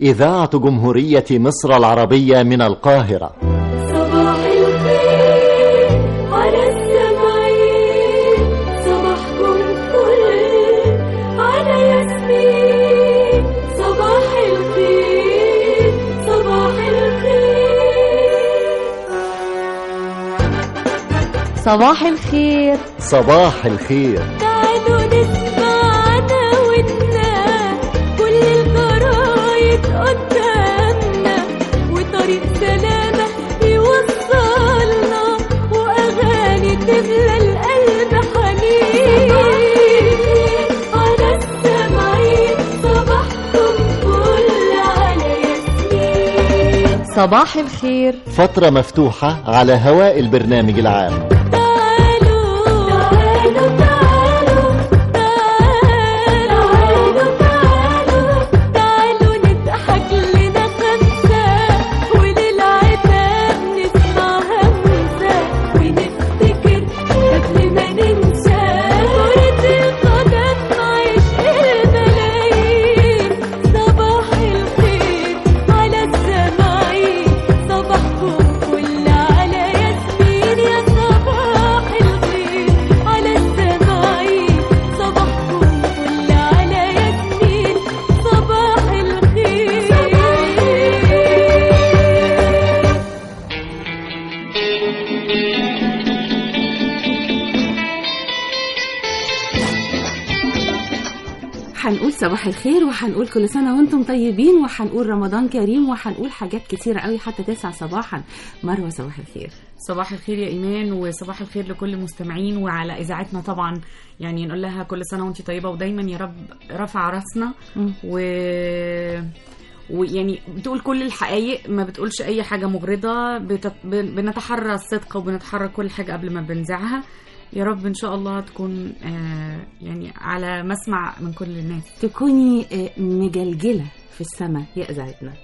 إذاعة جمهورية مصر العربية من القاهرة صباح الخير على السمعين صباحكم فل على ياسمين صباح الخير صباح الخير صباح الخير صباح الخير تعالوا نسمع دعوتنا كل الجرايد قدامنا وطريق سلامة يوصلنا وأغاني تملى القلب حنين على السمعين صباحكم فل على ياسمين صباح الخير فترة مفتوحة على هواء البرنامج العام تعالوا تعالوا تعالوا تعالوا تعالوا تعالوا نضحك لنا خمسة وللعتاب نسمع همسة ونفتكر قبل ما ننسى كرة القدم عشق الملايين صباح الخير على السماعين صباحكم كل على ياسمين يا صباح الخير على السماعين صباحكم كل على ياسمين صباح الخير هنقول صباح الخير وهنقول كل سنة وانتم طيبين وهنقول رمضان كريم وهنقول حاجات كتيرة قوي حتى تسعة صباحا مروة صباح الخير صباح الخير يا ايمان وصباح الخير لكل المستمعين وعلى اذاعتنا طبعا يعني نقول لها كل سنه وانت طيبه ودايما يا رب رفع راسنا مم. و ويعني بتقول كل الحقائق ما بتقولش اي حاجه مغرضه بتت... بن- بنتحرى الصدق وبنتحرى كل حاجه قبل ما بنذاعها يا رب ان شاء الله تكون آه يعني على مسمع من كل الناس تكوني آه، مجلجلة في السماء يا إذاعتنا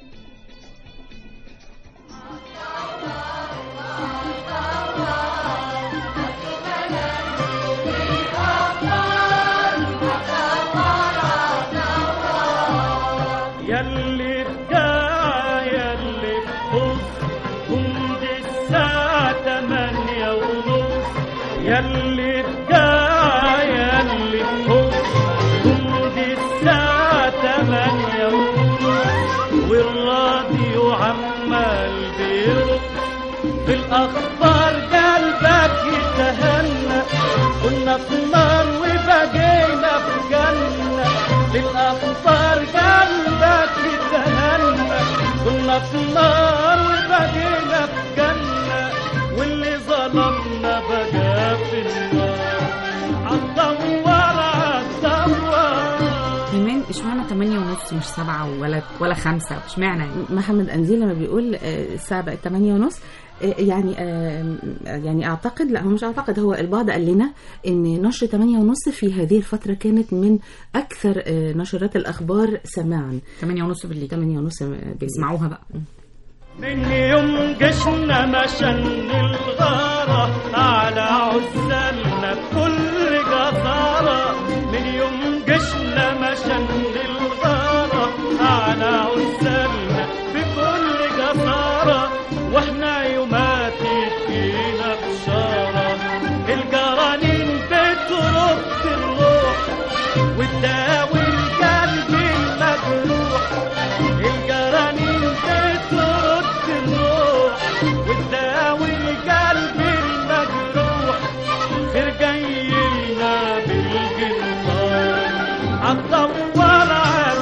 يلي بجاع يلي بخص جند الساعة تمانية ونص يلي بجاع يلي بخص جند الساعة تمانية ونص والراديو عمال بيرق في الأخبار قلبك يتهنى كنا في نار وبقينا في جنة للأخبار قلبك يتهنى كنا في نار وبقينا في جنة واللي ظلمنا بقى في النار عالدوار عالدوار ايمان اشمعنى 8 ونص مش 7 ولا ولا 5 اشمعنى يعني محمد أنزيل لما بيقول آه، الساعة بقت 8 ونص آه، يعني آه، يعني اعتقد لا هو مش اعتقد هو البعض قال لنا ان نشر 8 ونص في هذه الفتره كانت من اكثر آه، نشرات الاخبار سماعا 8 ونص بالليل 8 ونص بالليل. بيسمعوها بقى من يوم جشنا مشن الغارة على عزلنا بكل جسارة من يوم جشنا مشن الغارة على عزلنا بكل جسارة واحنا يوماتي فينا بشارة الجرانين بترد الروح وتداوي القلب المجروح الجرانين بترد الروح وتداوي القلب المجروح خير جاي لنا بالجنطار عالدوار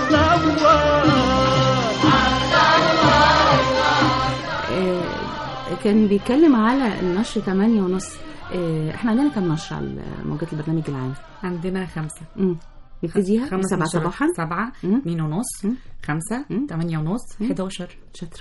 عالدوار آه، كان بيتكلم على النشر 8 ونص آه، احنا عندنا كم نشر على موجات البرنامج العام عندنا خمسة مم. نبتديها خمس سبعة نشرات. صباحا سبعة مم. اتنين ونص مم. خمسة مم. تمانية ونص مم. 11 شاطرة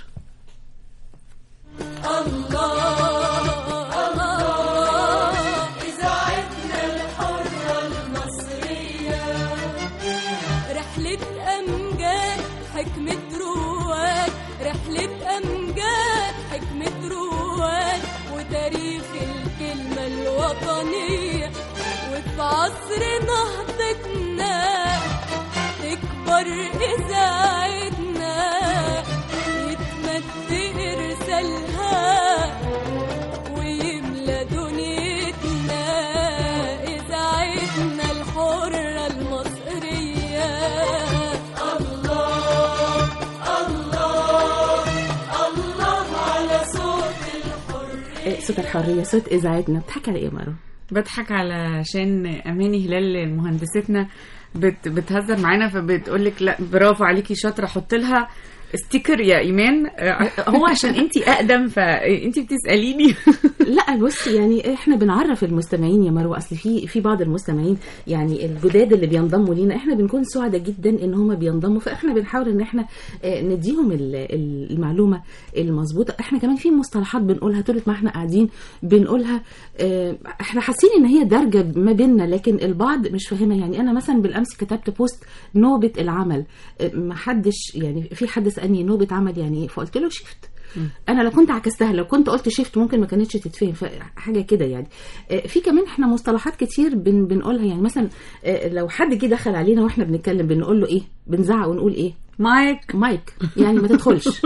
إذاعتنا الحرة المصرية رحلة أمجاد حكمة رواد رحلة أمجاد حكمة رواد وتاريخ الكلمة الوطنية وفي عصر نهضتنا تكبر إذاعتنا صوت الحريه صوت اذاعتنا بتحكي على ايه يا مروه بضحك علشان اماني هلال مهندستنا بت بتهزر معانا فبتقول لك لا برافو عليكي شاطره حط لها ستيكر يا ايمان آه، هو عشان انت اقدم فانت بتساليني لا بص يعني احنا بنعرف المستمعين يا مروه اصل في في بعض المستمعين يعني الجداد اللي بينضموا لينا احنا بنكون سعداء جدا ان هم بينضموا فاحنا بنحاول ان احنا آه، نديهم ال- ال- المعلومه المظبوطه احنا كمان في مصطلحات بنقولها طول ما احنا قاعدين بنقولها آه، احنا حاسين ان هي دارجه ما بيننا لكن البعض مش فاهمها يعني انا مثلا بالامس كتبت بوست نوبه العمل آه، ما حدش يعني في حد سالني نوبه عمل يعني ايه فقلت له شفت انا لو كنت عكستها لو كنت قلت شيفت ممكن ما كانتش تتفهم حاجه كده يعني آه، في كمان احنا مصطلحات كتير بن بنقولها يعني مثلا آه، لو حد جه دخل علينا واحنا بنتكلم بنقول له ايه بنزعق ونقول ايه مايك مايك يعني ما تدخلش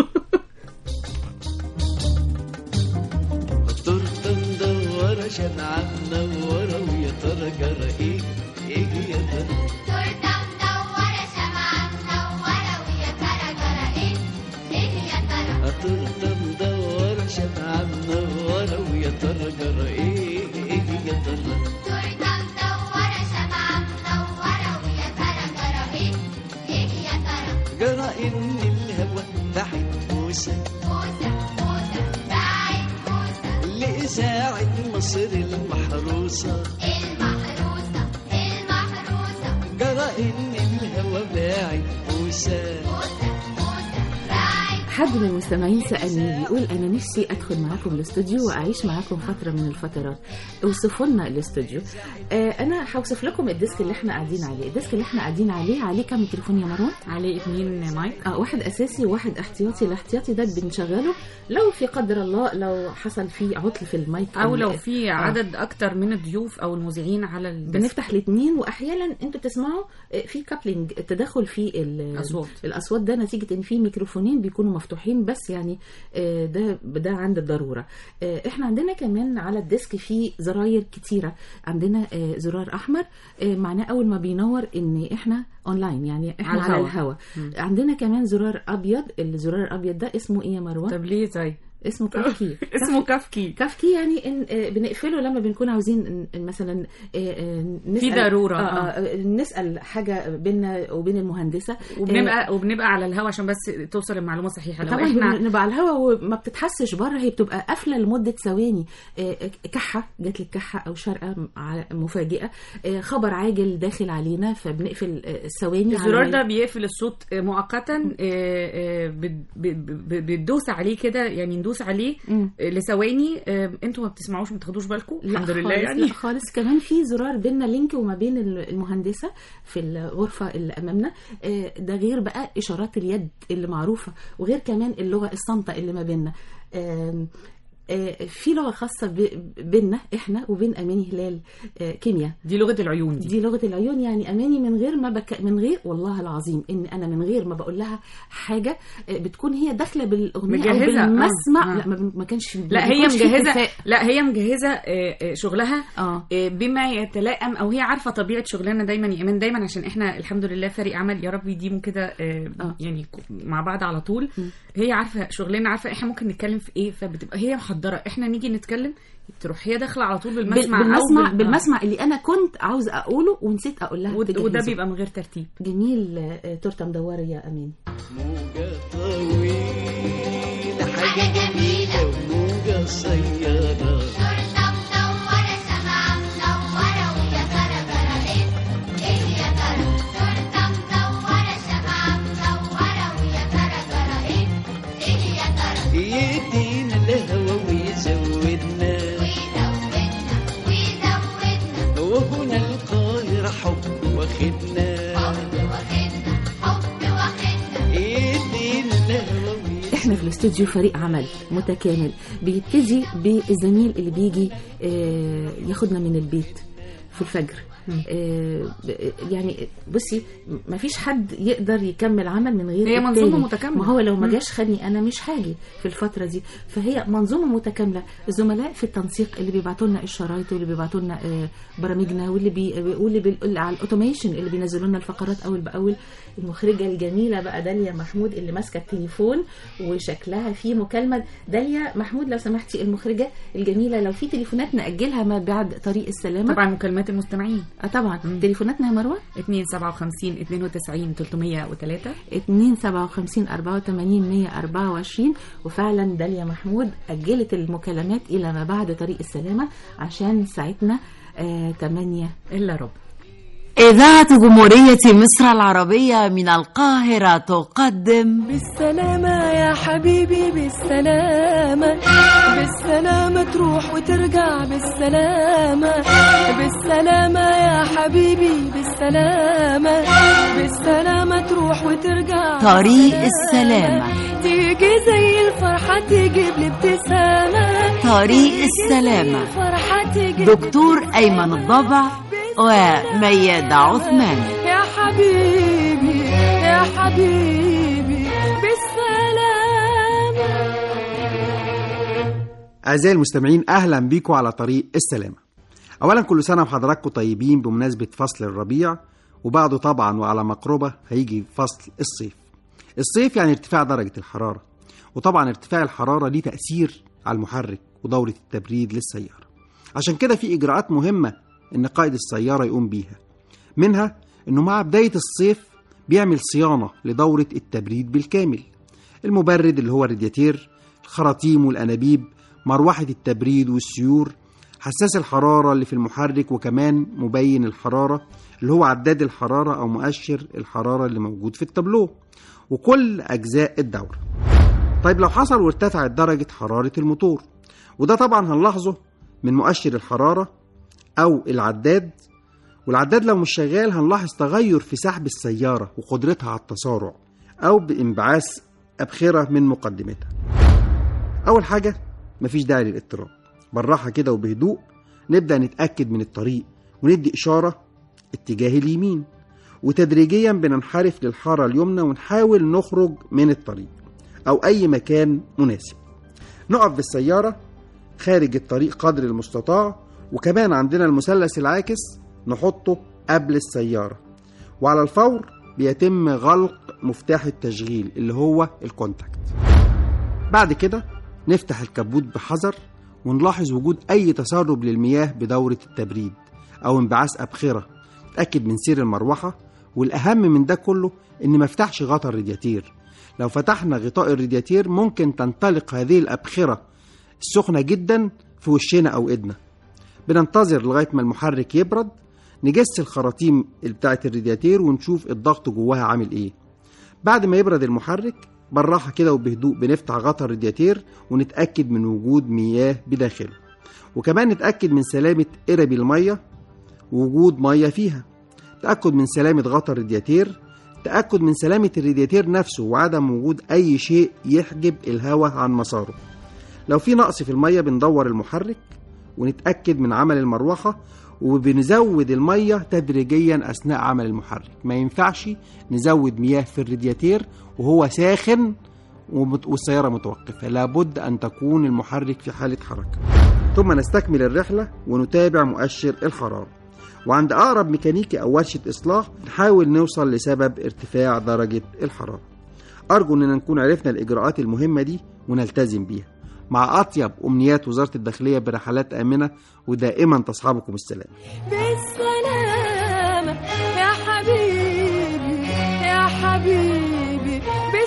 تورته مدورة شمعة منورة ويا ترى جرى ايه ايه يا ترى تورته مدورة شمعة منورة ويا ترى جرى ايه ايه يا ترى تورته مدورة شمعة منورة ويا ترى جرى ايه ايه يا ترى تورته مدورة شمعة منورة ويا ترى جرى ايه ايه يا ترى جرى ان الهوى بعد موسى موسى موسى بعيد موسى لإذاعة مصر المحروسة المحروسة المحروسة جرى ان الهوى باعد موسى موسى موسى بعيد حد من المستمعين سالني بيقول انا نفسي ادخل معاكم الاستوديو واعيش معاكم فتره من الفترات اوصفوا لنا الاستوديو آه انا هوصف لكم الديسك اللي احنا قاعدين عليه الديسك اللي احنا قاعدين عليه عليه كام ميكروفون يا مروان عليه اتنين مايك اه واحد اساسي وواحد احتياطي الاحتياطي ده بنشغله لو في قدر الله لو حصل فيه عطل في المايك او ال- لو في آه. عدد اكتر من الضيوف او المذيعين على الديسك. بنفتح الاثنين واحيانا انتوا تسمعوا آه، في كابلنج تدخل في ال- أصوات. الاصوات ده نتيجه ان في ميكروفونين بيكونوا مفتوحين بس يعني آه، ده ده عند الضروره آه، احنا عندنا كمان على الديسك في زراير كتيره عندنا آه، زرار احمر آه، معناه اول ما بينور ان احنا اونلاين يعني احنا على على الهوا. الهوا عندنا كمان زرار ابيض الزرار الابيض ده اسمه ايه يا مروه طب ليه طيب اسمه كافكي اسمه كافكي كافكي يعني إن آه، بنقفله لما بنكون عاوزين إن- مثلا آه، آه، نسأل ضرورة، آه آه نسأل حاجة بيننا وبين المهندسة وبنبقى وبنبقى على الهوا عشان بس توصل المعلومه صحيحه آه، لو طبعا احنا بنبقى على الهوا وما بتتحسش بره هي بتبقى قافله لمده ثواني آه، آه، كحه جات لك كحه او شرقه م- ع- مفاجئه آه، خبر عاجل داخل علينا فبنقفل آه، الثواني على الزرار ما- ده بيقفل الصوت مؤقتا آه، آه، بت- بت- بت- بتدوس عليه كده يعني ندوس عليه مم. آه، لثواني آه، انتوا ما بتسمعوش ما تاخدوش بالكم لا الحمد لله خالص يعني لا خالص كمان في زرار بيننا لينك وما بين المهندسه في الغرفه اللي امامنا آه، ده غير بقى اشارات اليد اللي معروفه وغير كمان اللغه الصامته اللي ما بيننا آم، آه، في لغه خاصه ب- بيننا احنا وبين اماني هلال آه، كيمياء دي لغه العيون دي دي لغه العيون يعني اماني من غير ما بك من غير والله العظيم ان انا من غير ما بقول لها حاجه آه، بتكون هي داخله بالاغنيه او مجهزة، آه، بالمسمع آه. لا ما ما كانش ما لا هي بيكونش في مجهزه اتفاق. لا هي مجهزه آه، آه، شغلها اه آه، بما يتلائم او هي عارفه طبيعه شغلنا دايما يا ايمان دايما عشان احنا الحمد لله فريق عمل يا رب يديمه كده آه، آه. يعني ك- مع بعض على طول هي عارفه شغلنا عارفه احنا ممكن نتكلم في ايه فبتبقى هي محضره احنا نيجي نتكلم تروح هي داخله على طول بال- بالمسمع أو بالمسمع بال- بالمسمع اللي انا كنت عاوز اقوله ونسيت اقول لها ود- تجهزه. وده بيبقى من غير ترتيب جميل آه، تورته مدوره يا امين موجة طويلة حاجة جميلة وموجة قصيرة تورته مدورة شمعة منورة ويا ترى جرى ايه ايه يا ترى تورته مدورة شمعة منورة ويا ترى جرى ايه ايه يا ترى يدينا الهوى ويزودنا ويزودنا ويزودنا وهنا القاهرة حب واخدنا حب واخدنا حب واخدنا يدينا الهوى ويزودنا احنا في الاستوديو فريق عمل متكامل بيبتدي بالزميل اللي بيجي آه، ياخدنا من البيت في الفجر آه، ب- يعني بصي ما فيش حد يقدر يكمل عمل من غير هي التاني. منظومة متكاملة. ما هو لو ما مم. جاش خدني انا مش هاجي في الفتره دي فهي منظومه متكامله الزملاء في التنسيق اللي بيبعتوا لنا الشرايط واللي بيبعتوا لنا آه، برامجنا واللي بي واللي بي على الاوتوميشن اللي بينزلوا لنا الفقرات اول باول المخرجه الجميله بقى داليا محمود اللي ماسكه التليفون وشكلها فيه مكالمه داليا محمود لو سمحتي المخرجه الجميله لو في تليفونات ناجلها ما بعد طريق السلامه طبعا مكالمات المستمعين آه طبعا تليفوناتنا يا مروه 257 92 303 257 84 124 وفعلا داليا محمود أجلت المكالمات إلى ما بعد طريق السلامة عشان ساعتنا آه 8 إلا ربع إذاعة جمهورية مصر العربية من القاهرة تقدم بالسلامة يا حبيبي بالسلامة بالسلامة تروح وترجع بالسلامة بالسلامة يا حبيبي بالسلامة بالسلامة تروح وترجع طريق بالسلامة. السلامة. تيجي زي الفرحة تجيب لي ابتسامة طريق تيجي السلامة. زي الفرحة تجيب دكتور أيمن الضبع وميادة عثمان يا حبيبي يا حبيبي بالسلامة أعزائي المستمعين أهلا بيكم على طريق السلامة أولا كل سنة وحضراتكم طيبين بمناسبة فصل الربيع وبعده طبعا وعلى مقربة هيجي فصل الصيف الصيف يعني ارتفاع درجة الحرارة وطبعا ارتفاع الحرارة ليه تأثير على المحرك ودورة التبريد للسيارة عشان كده في إجراءات مهمة إن قائد السيارة يقوم بيها منها إنه مع بداية الصيف بيعمل صيانة لدورة التبريد بالكامل المبرد اللي هو الرادياتير الخراطيم والأنابيب مروحة التبريد والسيور حساس الحرارة اللي في المحرك وكمان مبين الحرارة اللي هو عداد الحرارة أو مؤشر الحرارة اللي موجود في التابلو وكل أجزاء الدورة طيب لو حصل وارتفعت درجة حرارة الموتور وده طبعا هنلاحظه من مؤشر الحرارة أو العداد والعداد لو مش شغال هنلاحظ تغير في سحب السيارة وقدرتها على التسارع أو بانبعاث أبخرة من مقدمتها أول حاجة مفيش داعي للاضطراب بالراحة كده وبهدوء نبدأ نتأكد من الطريق وندي إشارة اتجاه اليمين وتدريجيا بننحرف للحارة اليمنى ونحاول نخرج من الطريق أو أي مكان مناسب نقف بالسيارة خارج الطريق قدر المستطاع وكمان عندنا المثلث العاكس نحطه قبل السيارة وعلى الفور بيتم غلق مفتاح التشغيل اللي هو الكونتاكت بعد كده نفتح الكبوت بحذر ونلاحظ وجود أي تسرب للمياه بدورة التبريد أو انبعاث أبخرة نتأكد من سير المروحة والأهم من ده كله إن ما افتحش غطا الرادياتير لو فتحنا غطاء الرادياتير ممكن تنطلق هذه الأبخرة السخنة جدا في وشنا أو إيدنا بننتظر لغاية ما المحرك يبرد نجس الخراطيم بتاعة الرادياتير ونشوف الضغط جواها عامل إيه بعد ما يبرد المحرك بالراحة كده وبهدوء بنفتح غطا الرادياتير ونتأكد من وجود مياه بداخله وكمان نتأكد من سلامة قرب المية ووجود مية فيها تأكد من سلامة غطا الرادياتير تأكد من سلامة الرادياتير نفسه وعدم وجود أي شيء يحجب الهواء عن مساره لو في نقص في المية بندور المحرك ونتأكد من عمل المروحة وبنزود المية تدريجيا أثناء عمل المحرك ما ينفعش نزود مياه في الرادياتير وهو ساخن ومت- والسيارة متوقفة لابد أن تكون المحرك في حالة حركة ثم نستكمل الرحلة ونتابع مؤشر الحرارة وعند أقرب ميكانيكي أو ورشة إصلاح نحاول نوصل لسبب ارتفاع درجة الحرارة أرجو أننا نكون عرفنا الإجراءات المهمة دي ونلتزم بيها مع أطيب أمنيات وزارة الداخلية برحلات آمنة ودائما تصحبكم السلام بالسلامة يا حبيبي يا حبيبي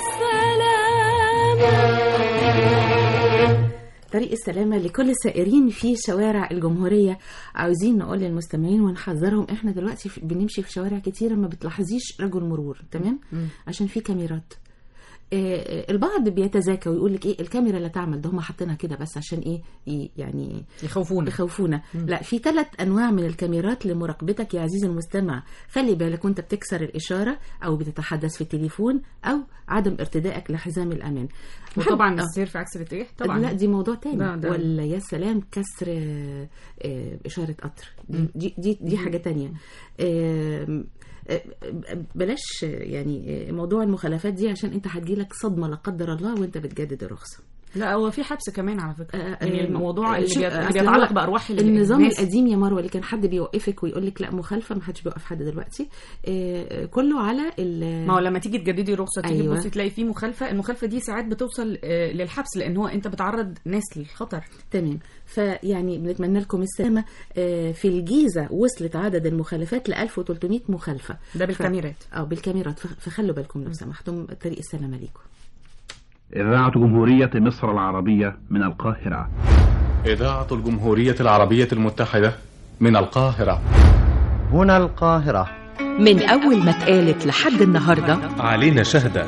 بالسلامة طريق السلامة لكل السائرين في شوارع الجمهورية عاوزين نقول للمستمعين ونحذرهم احنا دلوقتي في- بنمشي في شوارع كتيرة ما بتلاحظيش رجل مرور تمام عشان في كاميرات آه، البعض بيتذاكى ويقول لك ايه الكاميرا لا تعمل ده هم حاطينها كده بس عشان ايه ي- يعني يخوفونا يخوفونا لا في ثلاث انواع من الكاميرات لمراقبتك يا عزيزي المستمع خلي بالك وانت بتكسر الاشاره او بتتحدث في التليفون او عدم ارتدائك لحزام الامان وطبعا آه. السير في عكس الاتجاه طبعا لا دي موضوع تاني ده- ده- ولا يا سلام كسر آه، آه، إشارة قطر دي دي دي, دي حاجة تانية آم، آه، بلاش آه، يعني آه، موضوع المخالفات دي عشان انت هتجيلك صدمة لا قدر الله وانت بتجدد الرخصة لا هو في حبس كمان على فكره آه، يعني آه، الموضوع اللي شو- بيت- اللي أصل بيتعلق هو بارواح ال- النظام الناس. القديم يا مروه اللي كان حد بيوقفك ويقول لك لا مخالفه ما حدش بيوقف حد دلوقتي آه، كله على ال- ما هو لما تيجي تجددي رخصه تيجي أيوة. تبصي تلاقي في مخالفه المخالفه دي ساعات بتوصل آه، للحبس لان هو انت بتعرض ناس للخطر تمام فيعني بنتمنى لكم السلامه آه، في الجيزه وصلت عدد المخالفات ل 1300 مخالفه ده بالكاميرات. ف... اه بالكاميرات ف- فخلوا بالكم لو سمحتم طريق السلامه ليكم إذاعة جمهورية مصر العربية من القاهرة إذاعة الجمهورية العربية المتحدة من القاهرة هنا القاهرة من أول ما اتقالت لحد النهاردة علينا شهدة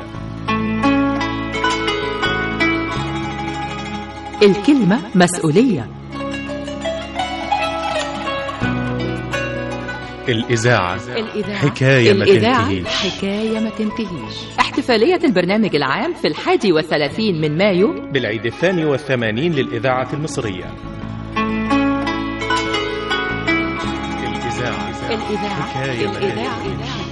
الكلمة مسؤولية الإذاعة الإذاعة حكاية ما الإذاعة تنتهيش حكاية ما تنتهيش احتفالية البرنامج العام في الحادي والثلاثين من مايو بالعيد الثاني والثمانين للإذاعة المصرية الإذاعة الإذاعة حكاية ما الإذاعة تنتهيش.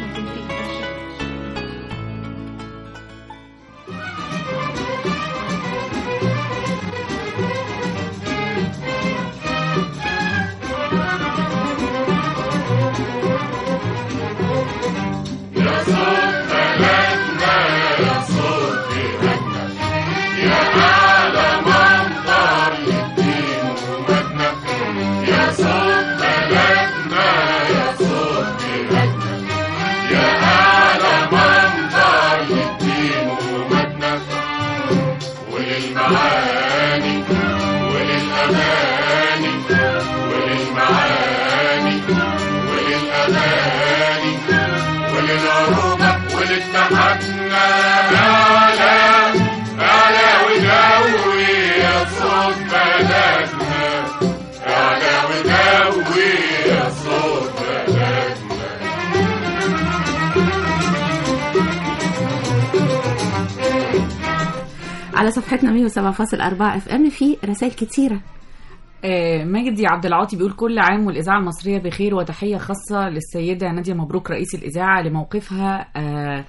يا صوت بلدنا يا صوت بلدنا يا أعلى منظر للدين ومجدنا يا صوت بلدنا يا صوت بلدنا يا أعلى منظر للدين ومجدنا وللمعاني وللأماني وللمعاني وللأماني وللعروبة ولاتحادنا أعلى أعلى ودوي يا صوت بلدنا أعلى ودوي يا صوت بلدنا على صفحتنا 107.4 اف ام في رسائل كتيره آه، مجدي عبد العاطي بيقول كل عام والإذاعة المصرية بخير وتحية خاصة للسيدة نادية مبروك رئيس الإذاعة لموقفها آه،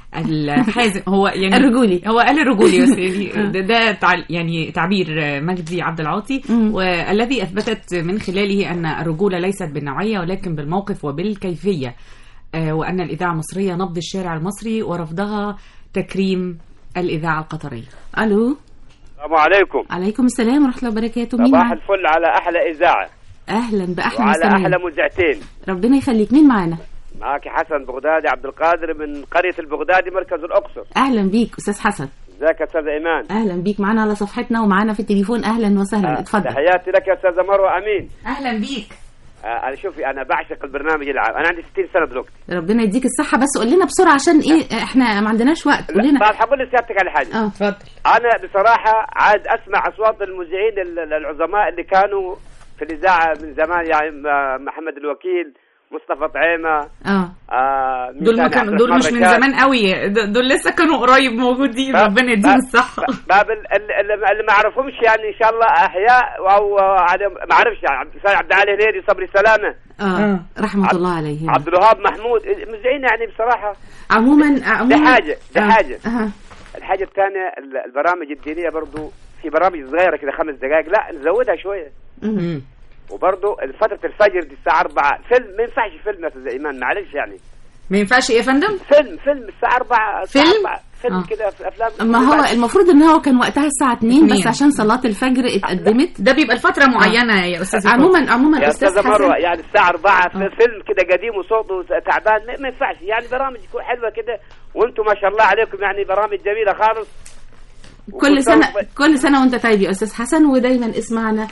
الحازم هو يعني الرجولي. هو قال الرجولي بس يعني ده, ده تع- يعني تعبير آه، مجدي عبد العاطي والذي أثبتت من خلاله أن الرجولة ليست بالنوعية ولكن بالموقف وبالكيفية آه، وأن الإذاعة المصرية نبض الشارع المصري ورفضها تكريم الإذاعة القطرية الو السلام عليكم عليكم السلام ورحمه الله وبركاته مين صباح معانا الفل على احلى اذاعه اهلا باحلى وعلى مستمعين احلى مذيعتين ربنا يخليك مين معانا معك حسن بغدادي عبد القادر من قريه البغدادي مركز الاقصر اهلا بيك استاذ حسن ازيك يا استاذ ايمان اهلا بيك معانا على صفحتنا ومعانا في التليفون اهلا وسهلا اتفضل تحياتي لك يا استاذه مروه امين اهلا بيك آه، انا شوفي انا بعشق البرنامج العام انا عندي 60 سنه دلوقتي ربنا يديك الصحه بس قول لنا بسرعه عشان ايه احنا ما عندناش وقت قول لنا بعد هقول لسيادتك على حاجه اه اتفضل انا بصراحه عاد اسمع اصوات المذيعين ال- ال- العظماء اللي كانوا في الاذاعه من زمان يعني م- محمد الوكيل مصطفى طعيمه اه آه مين دول ما تاني؟ كانوا عبد دول الرحمن مش من رشاد. زمان قوي د- دول لسه كانوا قريب موجودين باب- ربنا يديهم باب- الصحه باب ال- ال- اللي اللي ما اعرفهمش يعني ان شاء الله احياء او على- ما اعرفش يعني عبد السلام عبد العالي هنيدي صبري سلامه اه رحمه الله عليه عبد الوهاب محمود مذيعين يعني بصراحه عموما عموما دي حاجه دي آه. حاجه آه. الحاجه الثانيه ال- البرامج الدينيه برضو في برامج صغيره كده خمس دقائق لا نزودها شويه مم. وبرضو فتره الفجر دي الساعه 4 فيلم ما ينفعش فيلم يا استاذ ايمان معلش يعني ما ينفعش ايه يا فندم فيلم فيلم الساعه 4 الساعة فيلم؟ 4 فيلم آه. كده في افلام ما هو المفروض ان هو كان وقتها الساعه 2 بس اتنين. عشان صلاه الفجر اتقدمت ده بيبقى لفتره معينه يا استاذ عموما عموما يا استاذ استاذه مروه حسن يعني الساعه 4 في فيلم كده قديم وصوته تعبان ما- ما ينفعش يعني برامج تكون حلوه كده وانتم ما شاء الله عليكم يعني برامج جميله خالص كل سنة كل سنة وانت طيب يا استاذ حسن ودايما اسمعنا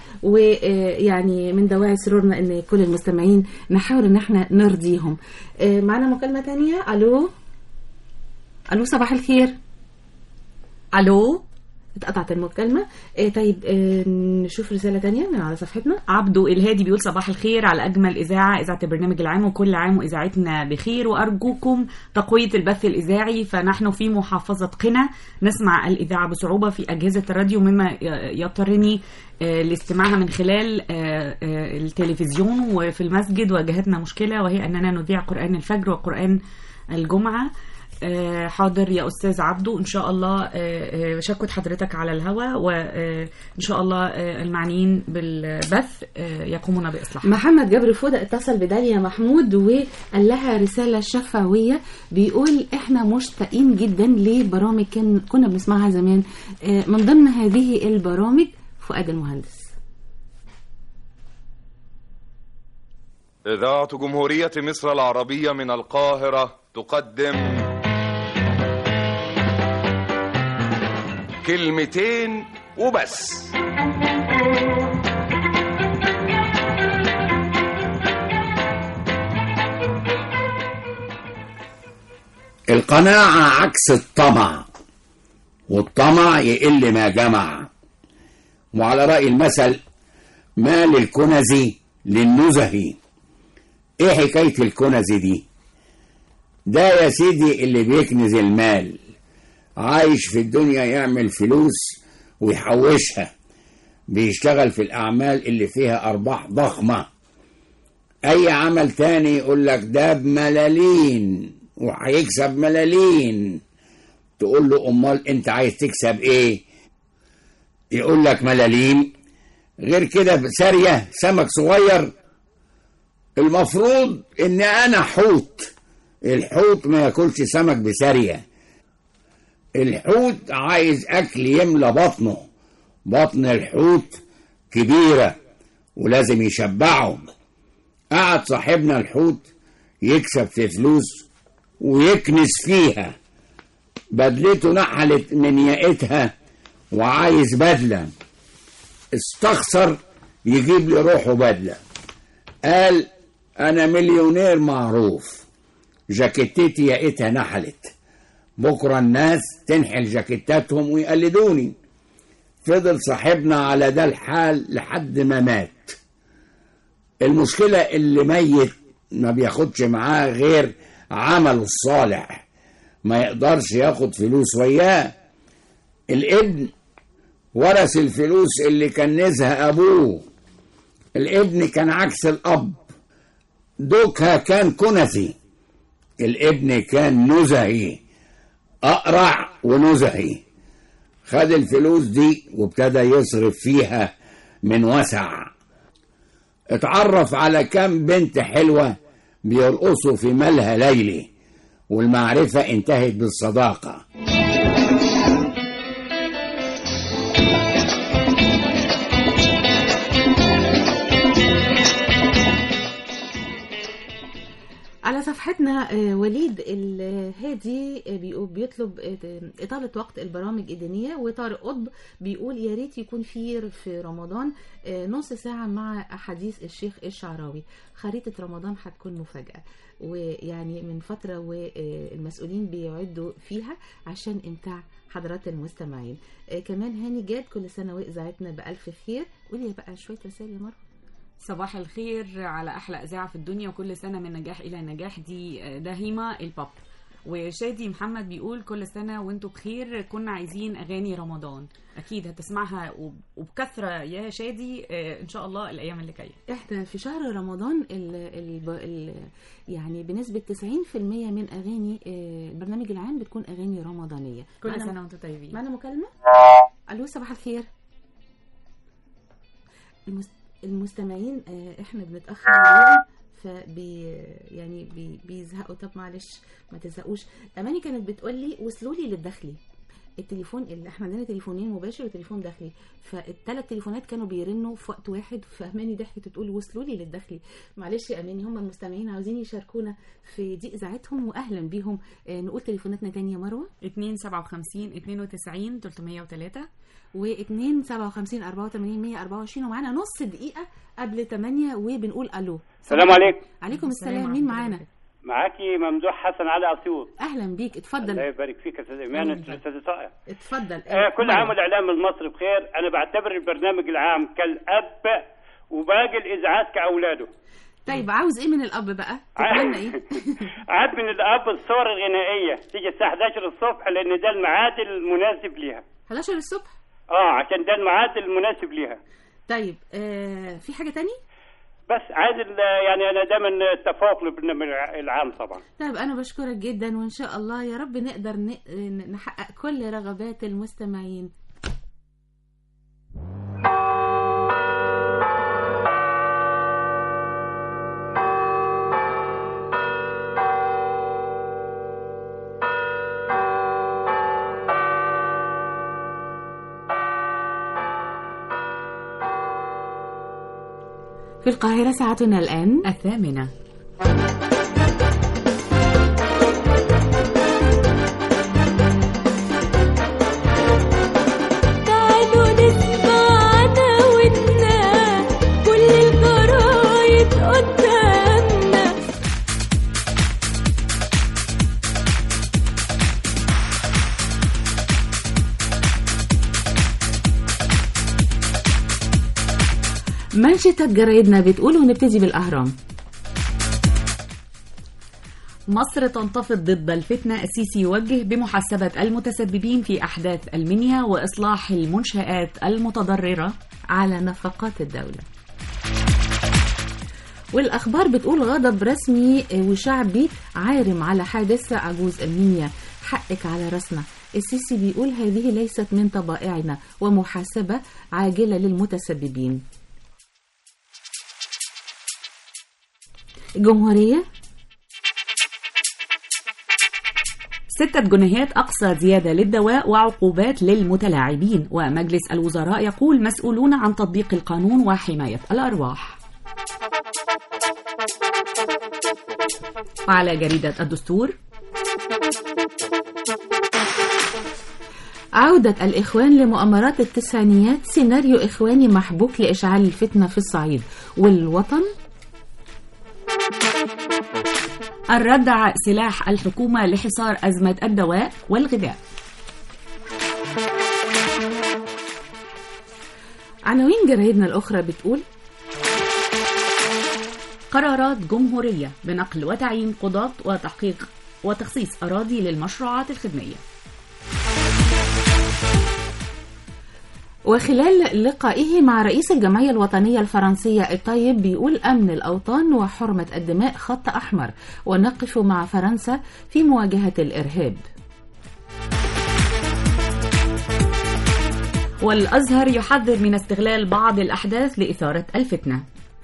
ويعني من دواعي سرورنا ان كل المستمعين نحاول ان احنا نرضيهم آه، معنا مكالمة تانية الو الو صباح الخير الو اتقطعت المكالمة آه طيب آه نشوف رسالة تانية من على صفحتنا عبدو الهادي بيقول صباح الخير على اجمل اذاعه اذاعه البرنامج العام وكل عام واذاعتنا بخير وارجوكم تقويه البث الاذاعي فنحن في محافظه قنا نسمع الاذاعه بصعوبه في اجهزه الراديو مما ي- يضطرني آه، لاستماعها من خلال آه، آه، التلفزيون وفي المسجد واجهتنا مشكله وهي اننا نذيع قران الفجر وقران الجمعه آه، حاضر يا استاذ عبدو ان شاء الله آه، آه، شكوى حضرتك على الهواء وان شاء الله آه، المعنيين بالبث آه، يقومون باصلاحها محمد جبر فودة اتصل بداليا محمود وقال لها رسالة شفوية بيقول احنا مشتاقين جدا لبرامج كان كنا بنسمعها زمان آه، من ضمن هذه البرامج فؤاد المهندس إذاعة جمهورية مصر العربية من القاهرة تقدم كلمتين وبس القناعة عكس الطمع والطمع يقل ما جمع وعلى رأي المثل ما للكنز للنزه ايه حكاية الكنز دي ده يا سيدي اللي بيكنز المال عايش في الدنيا يعمل فلوس ويحوشها بيشتغل في الأعمال اللي فيها أرباح ضخمة أي عمل تاني يقول لك ده بملالين وهيكسب ملالين تقول له أمال أنت عايز تكسب إيه يقول لك ملالين غير كده سارية سمك صغير المفروض ان انا حوت الحوت ما ياكلش سمك بسارية الحوت عايز اكل يملى بطنه بطن الحوت كبيرة ولازم يشبعه قعد صاحبنا الحوت يكسب في فلوس ويكنس فيها بدلته نحلت من ياقتها وعايز بدلة استخسر يجيب لي روحه بدلة قال أنا مليونير معروف جاكيتتي ياقتها نحلت بكرة الناس تنحل جاكيتاتهم ويقلدوني فضل صاحبنا على ده الحال لحد ما مات المشكلة اللي ميت ما بياخدش معاه غير عمله الصالح ما يقدرش ياخد فلوس وياه الابن ورث الفلوس اللي كنزها أبوه الابن كان عكس الأب دوكها كان كنفي الابن كان نزهي أقرع ونزهي خد الفلوس دي وابتدى يصرف فيها من وسع اتعرف على كام بنت حلوة بيرقصوا في مالها ليلي والمعرفة انتهت بالصداقة على صفحتنا آه، وليد الهادي آه، بيقول- بيطلب آه، إطالة وقت البرامج الدينية وطارق قطب بيقول يا ريت يكون في في رمضان آه، نص ساعة مع أحاديث الشيخ الشعراوي خريطة رمضان هتكون مفاجأة ويعني من فترة والمسؤولين بيعدوا فيها عشان إمتاع حضرات المستمعين آه، كمان هاني جاد كل سنة وإذاعتنا بألف خير قولي بقى شوية رسائل يا مروة صباح الخير على احلى اذاعه في الدنيا وكل سنه من نجاح الى نجاح دي دهيمه الباب وشادي محمد بيقول كل سنه وانتم بخير كنا عايزين اغاني رمضان اكيد هتسمعها وب- وبكثره يا شادي آه، ان شاء الله الايام اللي جايه احنا في شهر رمضان ال ال ال يعني بنسبة 90% من أغاني آه، البرنامج العام بتكون أغاني رمضانية كل معنا- سنه وانتم طيبين معنا مكالمة ألو صباح الخير المس- المستمعين آه، احنا بنتأخر عليهم فبي يعني بي بيزهقوا طب معلش ما تزهقوش اماني كانت بتقول لي وصلوا لي للداخلي التليفون اللي احنا عندنا تليفونين مباشر وتليفون داخلي فالثلاث تليفونات كانوا بيرنوا في وقت واحد فاماني ضحكت وتقول وصلوا لي للداخلي معلش يا اماني هم المستمعين عاوزين يشاركونا في دي اذاعتهم واهلا بيهم آه، نقول تليفوناتنا تاني يا مروه 2 57 92 303 و2 57 84 124 ومعانا نص دقيقه قبل 8 وبنقول الو السلام عليكم عليكم السلام السلام ورحمة مين الله معانا معاكي ممدوح حسن علي اسيوط اهلا بيك اتفضل الله يبارك فيك يا استاذ ايمان أهلاً بك. استاذ طائع اتفضل آه كل عام والاعلام المصري بخير انا بعتبر البرنامج العام كالاب وباقي الاذاعات كاولاده طيب عاوز ايه من الاب بقى تتمنى ايه عاد من الاب الصور الغنائيه تيجي الساعه 11 الصبح لان ده الميعاد المناسب ليها 11 الصبح اه عشان ده الميعاد المناسب ليها طيب آه في حاجه تاني بس عايز ال- يعني انا دايما التفوق للبرنامج العام طبعا طيب انا بشكرك جدا وان شاء الله يا رب نقدر ن- نحقق كل رغبات المستمعين في القاهرة ساعتنا الآن الثامنة تعالوا نسمعنا ونا كل الجرايد قدامنا منشطة جرايدنا بتقول ونبتدي بالأهرام مصر تنتفض ضد الفتنة السيسي يوجه بمحاسبة المتسببين في أحداث المنيا وإصلاح المنشآت المتضررة على نفقات الدولة والأخبار بتقول غضب رسمي وشعبي عارم على حادث عجوز المنيا حقك على راسنا السيسي بيقول هذه ليست من طبائعنا ومحاسبة عاجلة للمتسببين الجمهورية ستة جنيهات أقصى زيادة للدواء وعقوبات للمتلاعبين ومجلس الوزراء يقول مسؤولون عن تطبيق القانون وحماية الأرواح وعلى جريدة الدستور عودة الإخوان لمؤامرات التسعينيات سيناريو إخواني محبوك لإشعال الفتنة في الصعيد والوطن الردع سلاح الحكومة لحصار أزمة الدواء والغذاء عناوين جرايدنا الأخرى بتقول قرارات جمهورية بنقل وتعيين قضاة وتحقيق وتخصيص أراضي للمشروعات الخدمية وخلال لقائه مع رئيس الجمعية الوطنية الفرنسية الطيب بيقول أمن الأوطان وحرمة الدماء خط أحمر ونقف مع فرنسا في مواجهة الإرهاب والأزهر يحذر من استغلال بعض الأحداث لإثارة الفتنة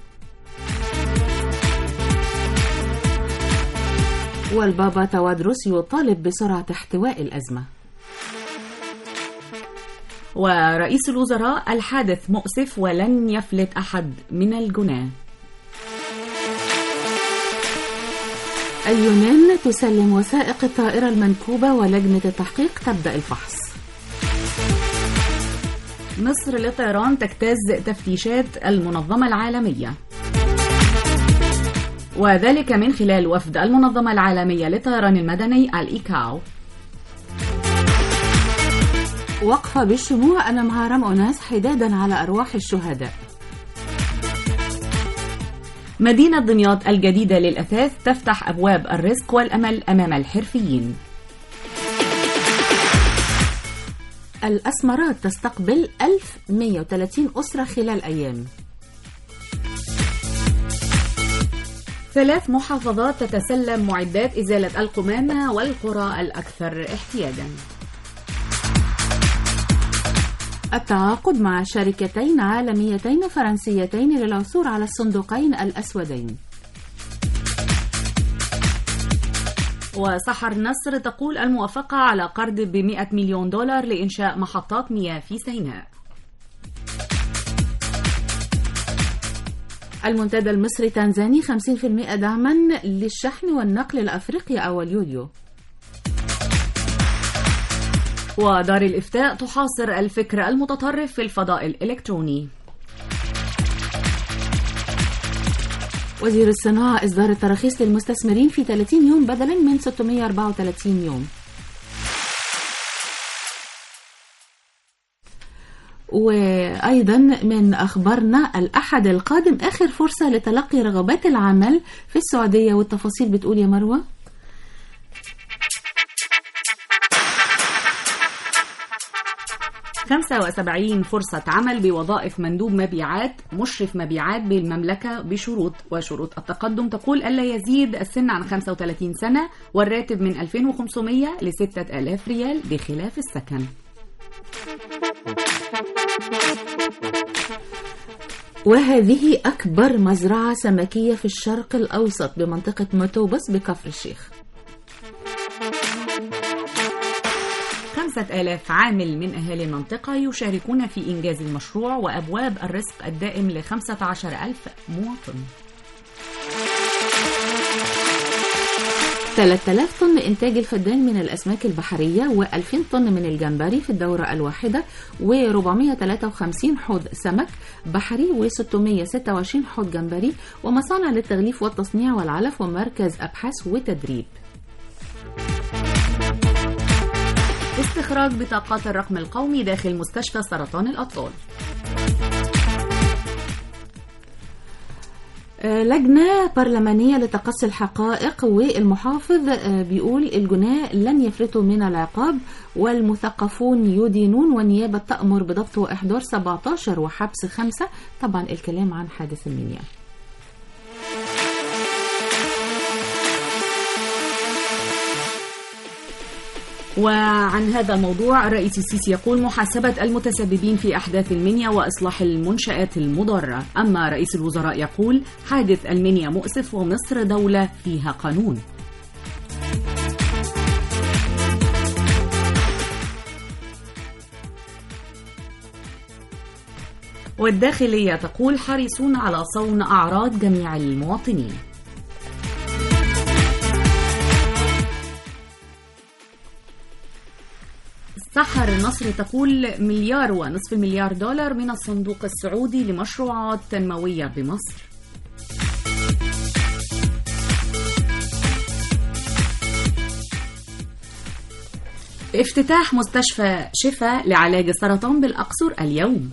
والبابا توادرس يطالب بسرعة احتواء الأزمة ورئيس الوزراء الحادث مؤسف ولن يفلت أحد من الجناه اليونان تسلم وثائق الطائرة المنكوبة ولجنة التحقيق تبدأ الفحص مصر للطيران تجتاز تفتيشات المنظمة العالمية وذلك من خلال وفد المنظمة العالمية للطيران المدني الإيكاو وقفة بالشموع أمام هرم أناس حدادا على أرواح الشهداء مدينة دمياط الجديدة للأثاث تفتح أبواب الرزق والأمل أمام الحرفيين الأسمرات تستقبل 1130 أسرة خلال أيام ثلاث محافظات تتسلم معدات إزالة القمامة والقرى الأكثر احتياجاً التعاقد مع شركتين عالميتين فرنسيتين للعثور على الصندوقين الأسودين وسحر نصر تقول الموافقة على قرض ب 100 مليون دولار لإنشاء محطات مياه في سيناء المنتدى المصري تنزاني 50% دعما للشحن والنقل لأفريقيا أول يوليو ودار الإفتاء تحاصر الفكر المتطرف في الفضاء الإلكتروني وزير الصناعة إصدار التراخيص للمستثمرين في 30 يوم بدلا من 634 يوم وأيضا من أخبارنا الأحد القادم آخر فرصة لتلقي رغبات العمل في السعودية والتفاصيل بتقول يا مروة 75 فرصة عمل بوظائف مندوب مبيعات مشرف مبيعات بالمملكة بشروط وشروط التقدم تقول ألا يزيد السن عن 35 سنة والراتب من 2500 ل 6000 ريال بخلاف السكن وهذه أكبر مزرعة سمكية في الشرق الأوسط بمنطقة متوبس بكفر الشيخ خمسة آلاف عامل من أهالي المنطقة يشاركون في إنجاز المشروع وأبواب الرزق الدائم لخمسة عشر ألف مواطن 3000 طن إنتاج الفدان من الأسماك البحرية و2000 طن من الجمبري في الدورة الواحدة و453 حوض سمك بحري و626 حوض جمبري ومصانع للتغليف والتصنيع والعلف ومركز أبحاث وتدريب استخراج بطاقات الرقم القومي داخل مستشفى سرطان الأطفال آه، لجنة برلمانية لتقصي الحقائق والمحافظ آه، بيقول الجناة لن يفلتوا من العقاب والمثقفون يدينون والنيابة تأمر بضبط وإحضار 17 وحبس خمسة طبعا الكلام عن حادث المنيا وعن هذا الموضوع الرئيس السيسي يقول محاسبة المتسببين في أحداث المنيا وإصلاح المنشآت المضرة أما رئيس الوزراء يقول حادث المنيا مؤسف ومصر دولة فيها قانون والداخلية تقول حريصون على صون أعراض جميع المواطنين سحر النصر تقول مليار ونصف المليار دولار من الصندوق السعودي لمشروعات تنموية بمصر افتتاح مستشفى شفا لعلاج السرطان بالأقصر اليوم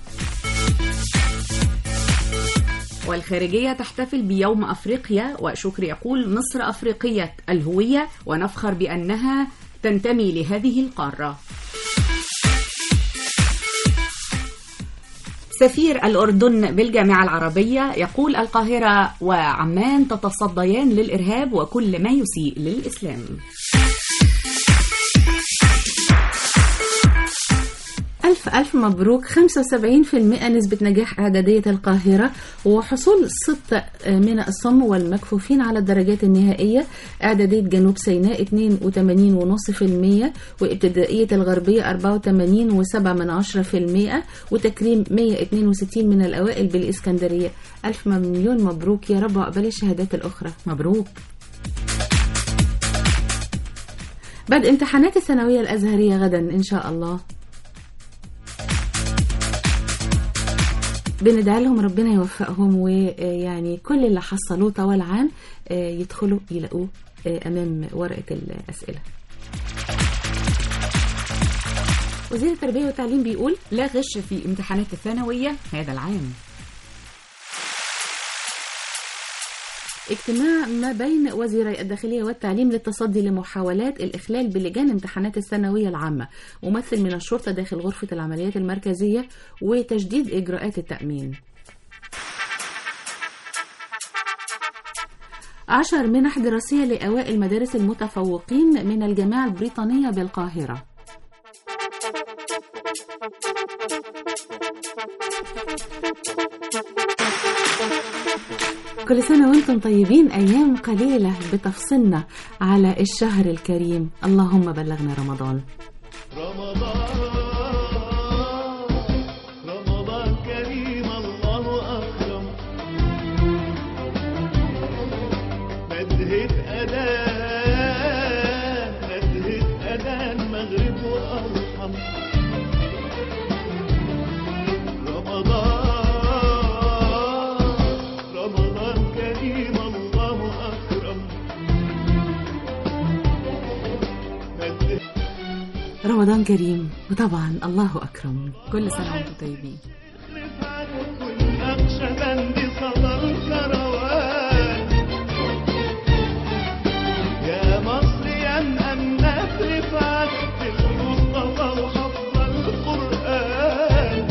والخارجية تحتفل بيوم أفريقيا وشكر يقول مصر أفريقية الهوية ونفخر بأنها تنتمي لهذه القارة سفير الأردن بالجامعة العربية يقول القاهرة وعمان تتصديان للإرهاب وكل ما يسيء للإسلام ألف ألف مبروك 75% نسبة نجاح إعدادية القاهرة وحصول ست من الصم والمكفوفين على الدرجات النهائية إعدادية جنوب سيناء 82.5% وابتدائية الغربية 84.7 من 10% وتكريم 162 من الأوائل بالإسكندرية ألف مليون مبروك يا رب وأقبل الشهادات الأخرى مبروك بدء امتحانات الثانوية الأزهرية غدا إن شاء الله بندعي لهم ربنا يوفقهم ويعني كل اللي حصلوه طوال عام يدخلوا يلاقوه امام ورقه الاسئله وزير التربيه والتعليم بيقول لا غش في امتحانات الثانويه هذا العام اجتماع ما بين وزيري الداخلية والتعليم للتصدي لمحاولات الإخلال بلجان امتحانات الثانوية العامة ممثل من الشرطة داخل غرفة العمليات المركزية وتجديد إجراءات التأمين عشر منح دراسية لأوائل مدارس المتفوقين من الجامعة البريطانية بالقاهرة كل سنة وانتم طيبين أيام قليلة بتفصلنا على الشهر الكريم اللهم بلغنا رمضان رمضان كريم الله أكرم ندهت أذان ندهت أذان مغرب وأرحم رمضان رمضان كريم رمضان كريم وطبعا الله أكرم كل سنة وانتم طيبين نقشبند صدى الكروان يا مصريا أن نفرف عهد المصطفى وحفظ القرآن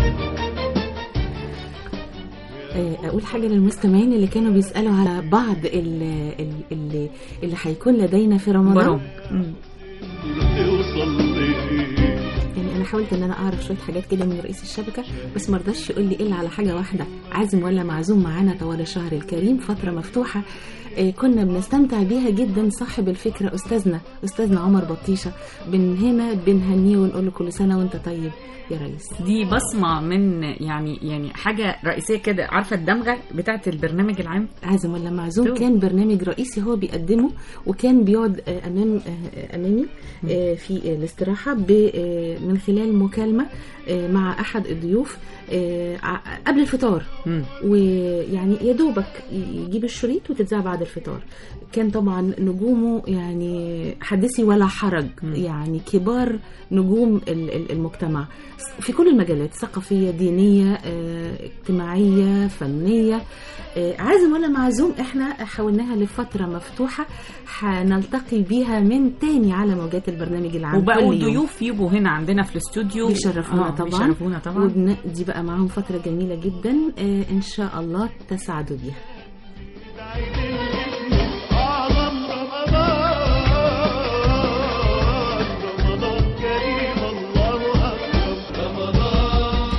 آه، اقول حاجه للمستمعين اللي كانوا بيسالوا على بعض ال- ال- اللي اللي هيكون لدينا في رمضان برامج. مم. توصل ليه يعني انا حاولت ان انا اعرف شويه حاجات كده من رئيس الشبكه بس ما رضاش يقول لي الا على حاجه واحده عازم ولا معزوم معانا طوال الشهر الكريم فتره مفتوحه آه، كنا بنستمتع بيها جدا صاحب الفكره استاذنا استاذنا عمر بطيشه من هنا بنهنيه ونقول له كل سنه وانت طيب يا ريس دي بصمة من يعني يعني حاجة رئيسية كده عارفة الدمغة بتاعت البرنامج العام عازم ولا معزوم تو. كان برنامج رئيسي هو بيقدمه وكان بيقعد آه، امام آه، امامي آه، في آه، الاستراحه ب- آه، من خلال مكالمه آه، مع احد الضيوف آه، ع- قبل الفطار ويعني يا دوبك يجيب الشريط وتتذاع بعد الفطار كان طبعا نجومه يعني حدثي ولا حرج يعني كبار نجوم ال- ال- المجتمع في كل المجالات ثقافية دينية آه، اجتماعية فنية آه، عازم ولا معزوم احنا حولناها لفترة مفتوحة هنلتقي بيها من تاني على موجات البرنامج العام وبقوا كل يوم. الضيوف يجوا هنا عندنا في الاستوديو بيشرفونا آه، طبعا بيشرفونا طبعا وبنقضي بقى معاهم فترة جميلة جدا آه، ان شاء الله تسعدوا بيها أعظم رمضان رمضان كريم الله أكرم رمضان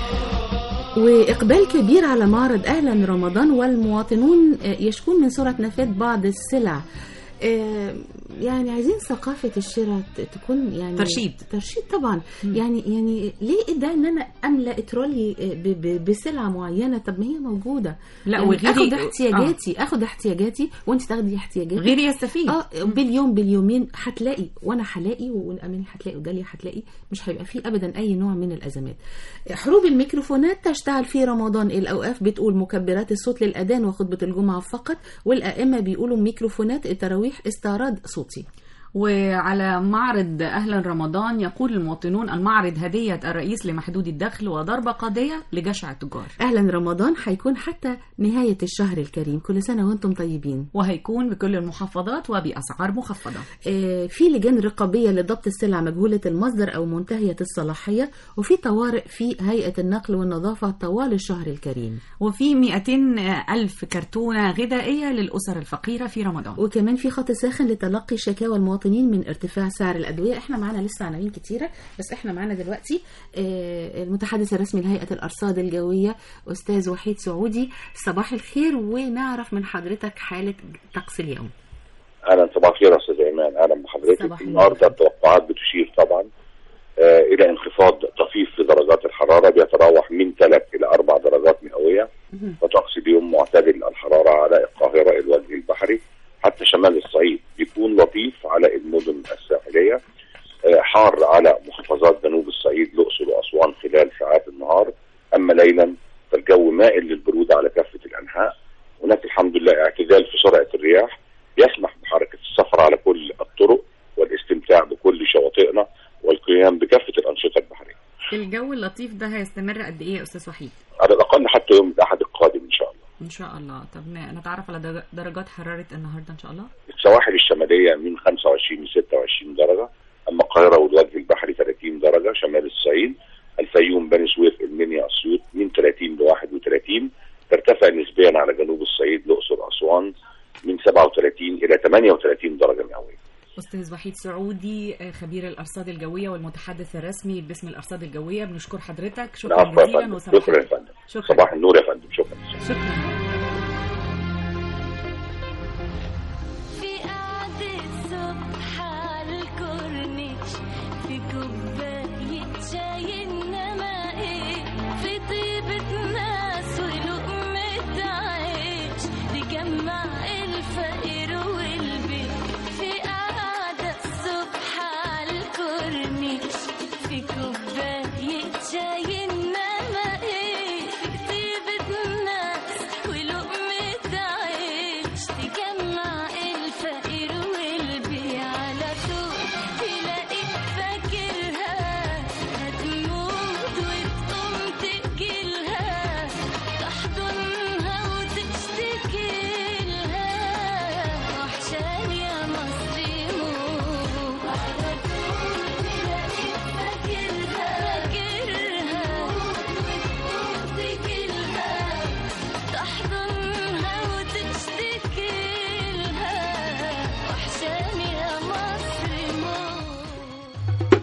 وإقبال كبير على معرض أهلا رمضان والمواطنون آه، يشكون من سرعة نفاذ بعض السلع آه، يعني عايزين ثقافة الشراء ت- تكون يعني ترشيد. ترشيد طبعا يعني يعني ليه ده ان انا املا ترولي آه، ب- ب- بسلعة معينة طب ما هي موجودة لا، يعني وغيري- اخد احتياجاتي اخد احتياجاتي وانت تاخدي احتياجاتك غيري يستفيد اه باليوم باليومين هتلاقي وانا هلاقي والاماني هتلاقي وداليا هتلاقي مش هيبقى فيه ابدا اي نوع من الازمات حروب الميكروفونات تشتغل في رمضان الاوقاف بتقول مكبرات الصوت للاذان وخطبه الجمعه فقط والائمه بيقولوا ميكروفونات التراويح استعراض صوتي وعلى معرض أهلا رمضان يقول المواطنون المعرض هدية الرئيس لمحدود الدخل وضربة قاضية لجشع التجار اهلا رمضان هيكون حتى نهايه الشهر الكريم كل سنه وانتم طيبين وهيكون بكل المحافظات وبأسعار مخفضة آه، في لجان رقابية لضبط السلع مجهولة المصدر أو منتهية الصلاحية وفي طوارئ في هيئة النقل والنظافة طوال الشهر الكريم وفي 200 ألف كرتونة غذائية للأسر الفقيرة في رمضان وكمان في خط ساخن لتلقي شكاوى المواطنين من ارتفاع سعر الأدوية احنا معانا لسه عناوين كتيرة بس احنا معانا دلوقتي آه، المتحدث الرسمي لهيئة الأرصاد الجوية أستاذ وحيد سعودي صباح الخير ونعرف من حضرتك حالة طقس اليوم اهلا صباح الخير يا استاذ ايمان اهلا بحضرتك صباح النور. النهارده التوقعات بتشير طبعا آه الى انخفاض طفيف في درجات الحراره بيتراوح من 3 الى 4 درجات مئويه وطقس اليوم معتدل الحراره على القاهره الوجه البحري حتى شمال الصعيد بيكون لطيف على المدن الساحليه آه حار على محافظات جنوب الصعيد الاقصر واسوان خلال ساعات النهار اما ليلا فالجو مائل للبروده على كافه الانحاء هناك الحمد لله اعتدال في سرعه الرياح يسمح بحركه السفر على كل الطرق والاستمتاع بكل شواطئنا والقيام بكافه الانشطه البحريه. الجو اللطيف ده هيستمر قد إيه يا أستاذ وحيد؟ على الاقل حتى يوم الاحد القادم ان شاء الله. إن شاء الله طب ن- نتعرف على درج- درجات حرارة النهاردة إن شاء الله السواحل الشماليه من 25 ل 26 درجه، اما القاهره والوجه البحري 30 درجه، شمال الصعيد، الفيوم، بني سويف، المنيا، اسيوط من 30 ل 31 ترتفع نسبيا على جنوب الصعيد، الاقصر، اسوان من 37 الى 38 درجه مئويه. أستاذ وحيد سعودي آه، خبير الأرصاد الجوية والمتحدث الرسمي باسم الأرصاد الجوية بنشكر حضرتك شكرا العفو يا جزيلا فندم وصباح شكرا يا الخير. فندم شكرا صباح النور يا فندم شكرا شكرا في قعدة صبح عالكورنيش في كوباية شاي إنما إيه في طيبة ناس ولقمة عيش تجمع الفقير والبيت في قعدة الصبح عالكورنيش في كوباية شاي إنما إيه في طيبة ناس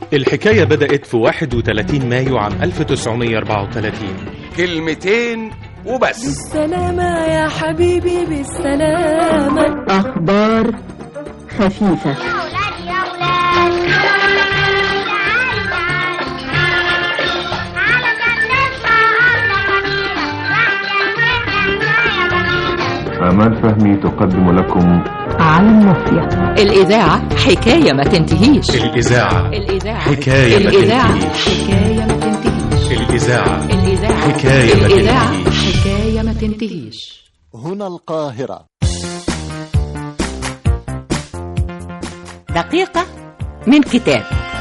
الحكاية بدأت في 31 مايو عام 1934 كلمتين وبس بالسلامة يا حبيبي بالسلامة أخبار خفيفة آمال فهمي تقدم لكم على الناصية الإذاعة حكاية ما تنتهيش الإذاعة الإذاعة حكاية ما الإذاعة تنتهيش حكاية ما تنتهيش الإذاعة الإذاعة حكاية ما الإذاعة تنتهيش حكاية ما تنتهيش هنا القاهرة دقيقة من كتاب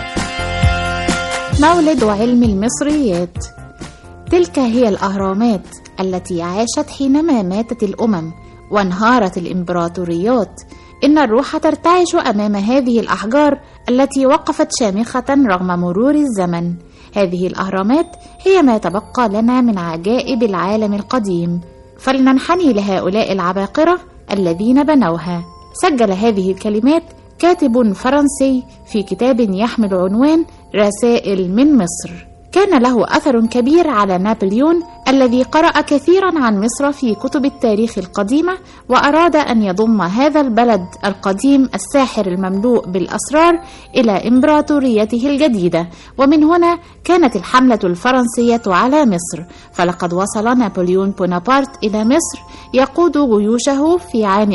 مولد علم المصريات تلك هي الأهرامات التي عاشت حينما ماتت الأمم وانهارت الإمبراطوريات إن الروح ترتعش أمام هذه الأحجار التي وقفت شامخة رغم مرور الزمن هذه الأهرامات هي ما تبقى لنا من عجائب العالم القديم فلننحني لهؤلاء العباقرة الذين بنوها سجل هذه الكلمات كاتب فرنسي في كتاب يحمل عنوان رسائل من مصر كان له أثر كبير على نابليون الذي قرأ كثيرا عن مصر في كتب التاريخ القديمة وأراد أن يضم هذا البلد القديم الساحر المملوء بالأسرار إلى إمبراطوريته الجديدة ومن هنا كانت الحملة الفرنسية على مصر فلقد وصل نابليون بونابرت إلى مصر يقود جيوشه في عام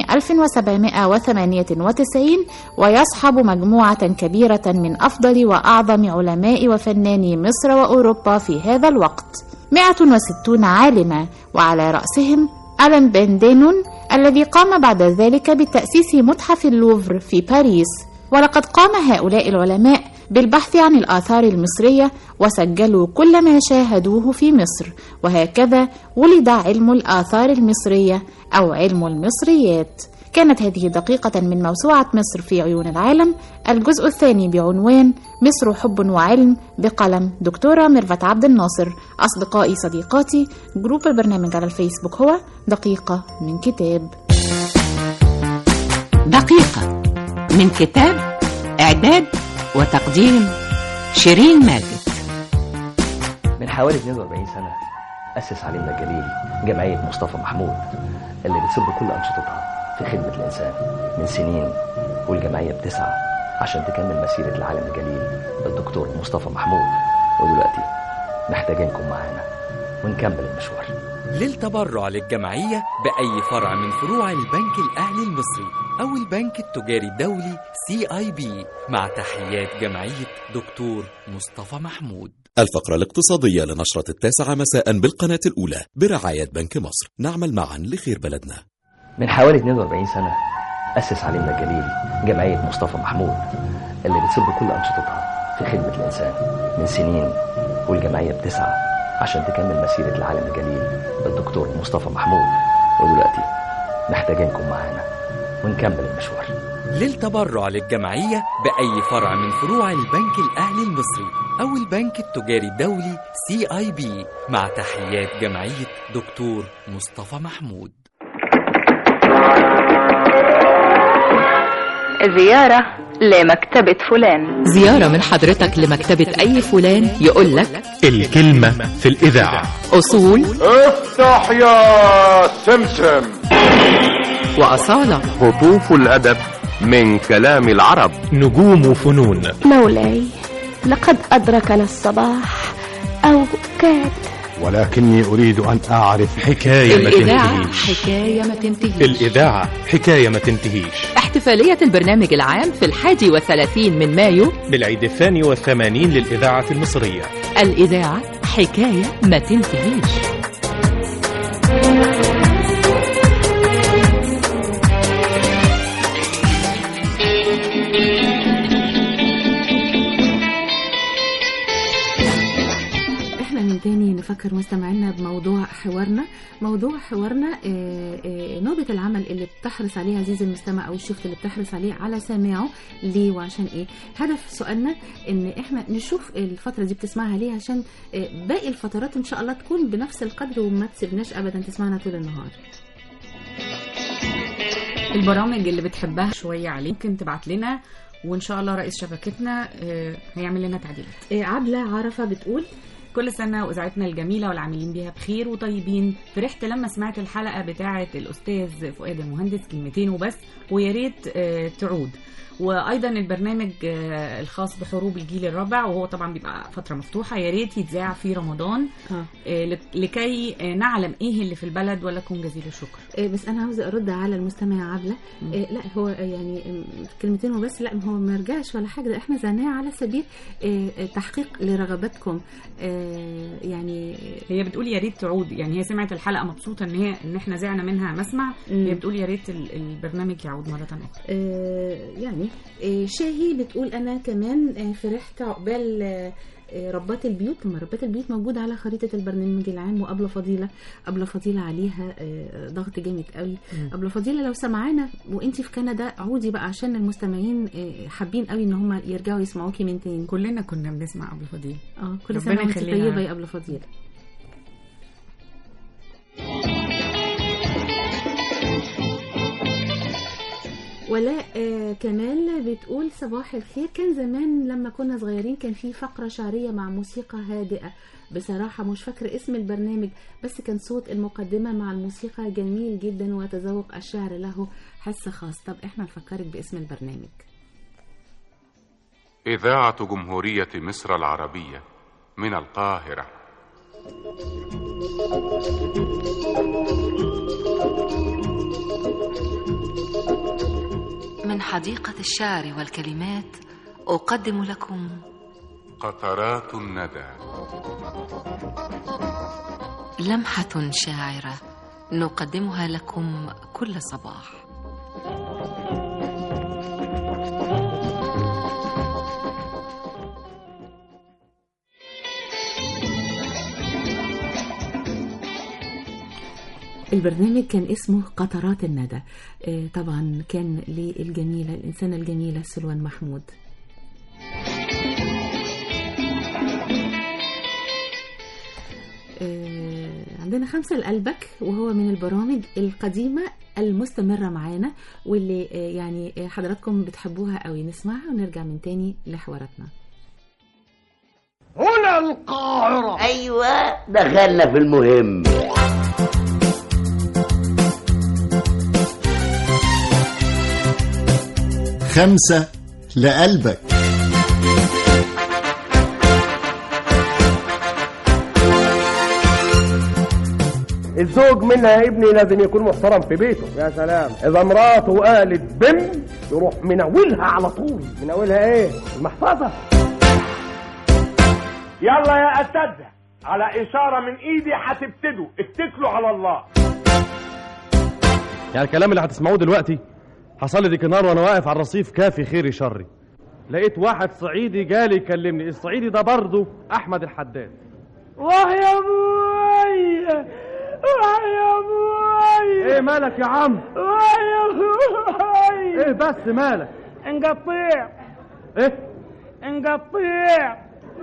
1798 ويصحب مجموعة كبيرة من أفضل وأعظم علماء وفناني مصر وأوروبا في هذا الوقت 160 عالما وعلى رأسهم ألان بن دينون الذي قام بعد ذلك بتأسيس متحف اللوفر في باريس ولقد قام هؤلاء العلماء بالبحث عن الآثار المصرية وسجلوا كل ما شاهدوه في مصر وهكذا ولد علم الآثار المصرية أو علم المصريات كانت هذه دقيقة من موسوعة مصر في عيون العالم الجزء الثاني بعنوان مصر حب وعلم بقلم دكتورة ميرفت عبد الناصر أصدقائي صديقاتي جروب البرنامج على الفيسبوك هو دقيقة من كتاب دقيقة من كتاب إعداد وتقديم شيرين ماجد من حوالي 42 سنة أسس علينا الجليل جمعية مصطفى محمود اللي بتصب كل أنشطتها في خدمة الإنسان من سنين والجمعية بتسعى عشان تكمل مسيرة العالم الجليل الدكتور مصطفى محمود ودلوقتي محتاجينكم معانا ونكمل المشوار للتبرع للجمعية بأي فرع من فروع البنك الأهلي المصري أو البنك التجاري الدولي سي آي بي مع تحيات جمعية دكتور مصطفى محمود الفقرة الاقتصادية لنشرة التاسعة مساء بالقناة الأولى برعاية بنك مصر نعمل معا لخير بلدنا من حوالي 42 سنة أسس علينا الجليل جمعية مصطفى محمود اللي بتصب كل أنشطتها في خدمة الإنسان من سنين والجمعية بتسعى عشان تكمل مسيرة العالم الجليل الدكتور مصطفى محمود ودلوقتي محتاجينكم معانا ونكمل المشوار للتبرع للجمعية بأي فرع من فروع البنك الأهلي المصري أو البنك التجاري الدولي سي آي بي مع تحيات جمعية دكتور مصطفى محمود زيارة لمكتبة فلان زيارة من حضرتك لمكتبة أي فلان يقول لك الكلمة في الإذاعة أصول افتح يا سمسم وأصالة هطوف الأدب من كلام العرب نجوم وفنون مولاي لقد أدركنا الصباح أو كاد ولكني أريد أن أعرف حكاية ما الإذاعة تنتهيش حكاية ما تنتهيش الإذاعة حكاية ما تنتهيش احتفالية البرنامج العام في الحادي والثلاثين من مايو بالعيد الثاني والثمانين للإذاعة المصرية الإذاعة حكاية ما تنتهيش احنا من تاني نفكر مستمعينا بموضوع حوارنا موضوع حوارنا آه، آه، نوبة العمل اللي بتحرص عليه عزيزي المستمع او الشفت اللي بتحرص عليه على سامعه ليه وعشان ايه هدف سؤالنا ان احنا نشوف الفترة دي بتسمعها ليه عشان آه، باقي الفترات ان شاء الله تكون بنفس القدر وما تسيبناش ابدا تسمعنا طول النهار البرامج اللي بتحبها شوية عليه ممكن تبعت لنا وان شاء الله رئيس شبكتنا آه، هيعمل لنا تعديلات آه، عبلة عرفة بتقول كل سنة وإذاعتنا الجميلة والعاملين بيها بخير وطيبين فرحت لما سمعت الحلقة بتاعة الأستاذ فؤاد المهندس كلمتين وبس ويا ريت آه، تعود وايضا البرنامج آه، الخاص بحروب الجيل الرابع وهو طبعا بيبقى فتره مفتوحه يا ريت يتذاع في رمضان آه. آه، لك- لكي آه، نعلم ايه اللي في البلد ولكم جزيل الشكر آه، بس انا عاوزه ارد على المستمع عبله آه، لا هو آه، يعني آم، كلمتين وبس لا هو ما رجعش ولا حاجه ده احنا زعناه على سبيل آه، آه، تحقيق لرغباتكم آه، يعني هي بتقول يا ريت تعود يعني هي سمعت الحلقه مبسوطه ان هي ان احنا زعنا منها مسمع مم. هي بتقول يا ريت ال- البرنامج يعود مره اخرى آه، يعني آه، شاهي بتقول انا كمان آه، فرحت عقبال آه، آه، ربات البيوت لما ربات البيوت موجودة على خريطة البرنامج العام وقبل فضيلة قبل فضيلة عليها آه، ضغط جامد قوي مم. قبل فضيلة لو سمعانا وانتي في كندا عودي بقى عشان المستمعين آه، حابين قوي ان هم يرجعوا يسمعوكي من تاني كلنا كنا بنسمع قبل فضيلة اه كل ربنا سنة وانتي يخليها. طيبة يا قبل فضيلة ولاء آه، كمال بتقول صباح الخير كان زمان لما كنا صغيرين كان في فقرة شعرية مع موسيقى هادئة بصراحة مش فاكرة اسم البرنامج بس كان صوت المقدمة مع الموسيقى جميل جدا وتذوق الشعر له حس خاص طب احنا نفكرك باسم البرنامج إذاعة جمهورية مصر العربية من القاهرة من حديقة الشعر والكلمات أقدم لكم قطرات الندى لمحة شاعرة نقدمها لكم كل صباح البرنامج كان اسمه قطرات الندى آه، طبعا كان للجميلة الإنسانة الجميلة سلوان محمود آه، عندنا خمسة لقلبك وهو من البرامج القديمة المستمرة معانا واللي آه، يعني آه، حضراتكم بتحبوها قوي نسمعها ونرجع من تاني لحواراتنا هنا القاهرة ايوه دخلنا في المهم خمسة لقلبك الزوج منها يا ابني لازم يكون محترم في بيته يا سلام اذا مراته قالت بم يروح مناولها على طول مناولها ايه المحفظه يلا يا اساتذه على اشاره من ايدي هتبتدوا اتكلوا على الله يعني الكلام اللي هتسمعوه دلوقتي حصل لي ديك النهار وانا واقف على الرصيف كافي خيري شري لقيت واحد صعيدي جالي يكلمني الصعيدي ده برضه احمد الحداد واه يا ابوي واه يا ابوي ايه مالك يا عم واه يا ابوي ايه بس مالك انقطيع ايه انقطيع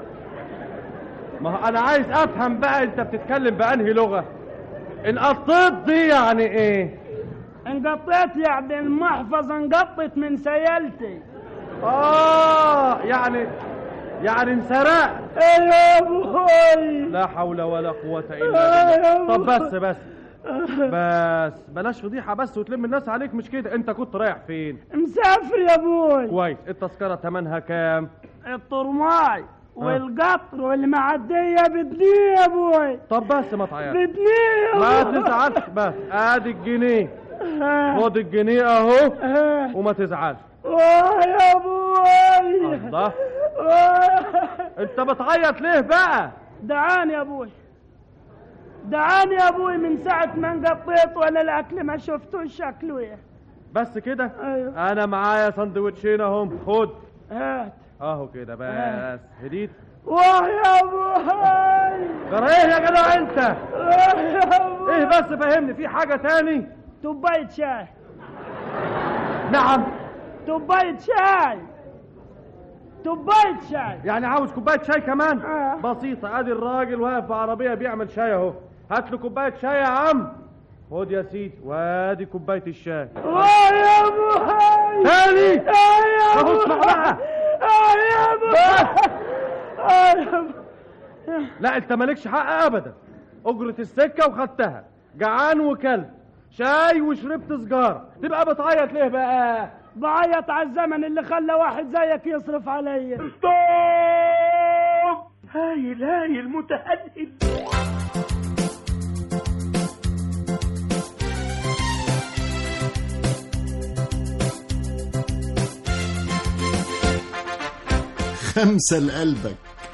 ما هو انا عايز افهم بقى انت بتتكلم بانهي لغه انقطيت دي يعني ايه انقطيت يعني المحفظه انقطت من سيالتي اه يعني يعني انسرقت ايه يا ابوي لا حول ولا قوه آه الا يا بالله طب أبوي. بس بس بس بلاش فضيحه بس وتلم الناس عليك مش كده انت كنت رايح فين مسافر يا ابوي كويس التذكره ثمنها كام الطرماي والقطر والمعديه بدنيه يا ابوي طب بس ما تعيطش بدنيه يا ما أبوي. تزعلش بس ادي الجنيه خد الجنيه اهو وما تزعلش واه يا ابوي الله واه. انت بتعيط ليه بقى دعاني يا ابوي دعاني يا ابوي من ساعة ما انقطيت ولا الاكل ما شفته شكله ايه بس كده ايوه انا معايا سندوتشين اهم خد هات اهو كده بس هديت واه يا ابوي جرى ايه يا جدع انت واه يا ابوي ايه بس فهمني في حاجه تاني كوباية شاي نعم كوباية شاي كوباية شاي يعني عاوز كوبايه شاي كمان بسيطه ادي الراجل واقف بعربيه بيعمل شاي اهو هات له كوبايه شاي يا عم خد يا سيدي وادي كوبايه الشاي واه يا ابوي تاني يا طب اسمع بقى يا ابو لا انت مالكش حق ابدا اجرة السكة وخدتها جعان وكلب شاي وشربت سجارة تبقى بتعيط ليه بقى بعيط على الزمن اللي خلى واحد زيك يصرف عليا ستوب هايل هايل متهدد خمسة لقلبك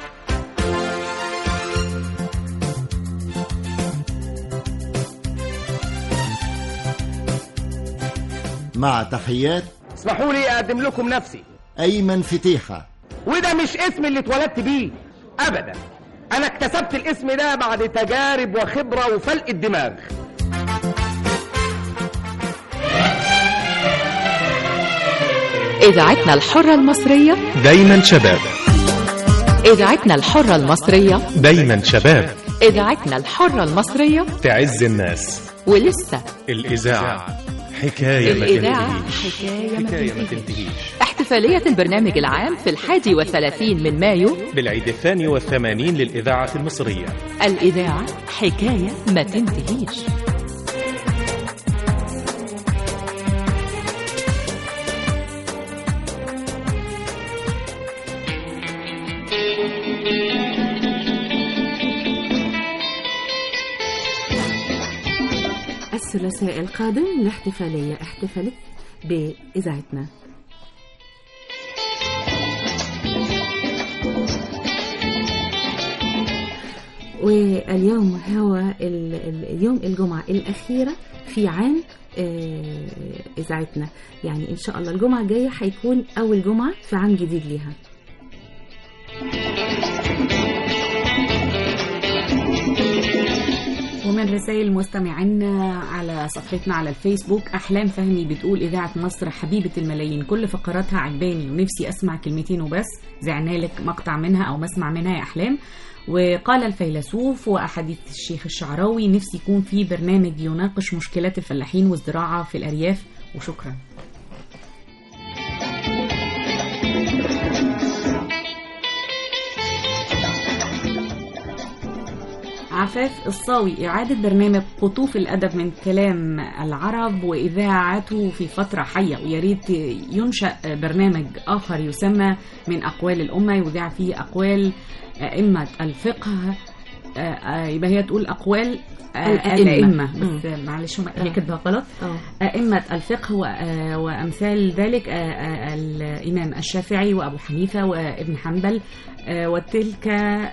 مع تحيات اسمحوا لي اقدم لكم نفسي أيمن فتيحة وده مش اسمي اللي اتولدت بيه ابدا انا اكتسبت الاسم ده بعد تجارب وخبرة وفلق الدماغ إذاعتنا الحرة المصرية دايما شباب إذاعتنا الحرة المصرية دايما شباب إذاعتنا الحرة المصرية تعز الناس ولسه الإذاعة حكاية ما الإذاعة تنتهيش حكاية ما حكاية ما تنتهيش. تنتهيش احتفالية البرنامج العام في الحادي والثلاثين من مايو بالعيد الثاني والثمانين للإذاعة المصرية الإذاعة حكاية ما تنتهيش الثلاثاء القادم الاحتفالية احتفلت بإذاعتنا واليوم هو ال- ال- اليوم الجمعة الأخيرة في عام آه، إذاعتنا يعني إن شاء الله الجمعة الجاية هيكون أول جمعة في عام جديد ليها ومن رسائل مستمعينا على صفحتنا على الفيسبوك أحلام فهمي بتقول إذاعة مصر حبيبة الملايين كل فقراتها عجباني ونفسي أسمع كلمتين وبس زعنا لك مقطع منها أو مسمع منها يا أحلام وقال الفيلسوف وأحاديث الشيخ الشعراوي نفسي يكون في برنامج يناقش مشكلات الفلاحين والزراعة في الأرياف وشكرا عفاف الصاوي إعادة برنامج قطوف الأدب من كلام العرب وإذاعته في فترة حية ويا ريت ينشأ برنامج آخر يسمى من أقوال الأمة يذاع فيه أقوال أئمة الفقه آه، آه، يبقى هي تقول أقوال آه، الأئمة. الأئمة مم. بس معلش هم- هي كاتبة غلط آه. أئمة الفقه و- آه، وأمثال ذلك آه، آه، الإمام الشافعي وأبو حنيفة وابن حنبل آه، وتلك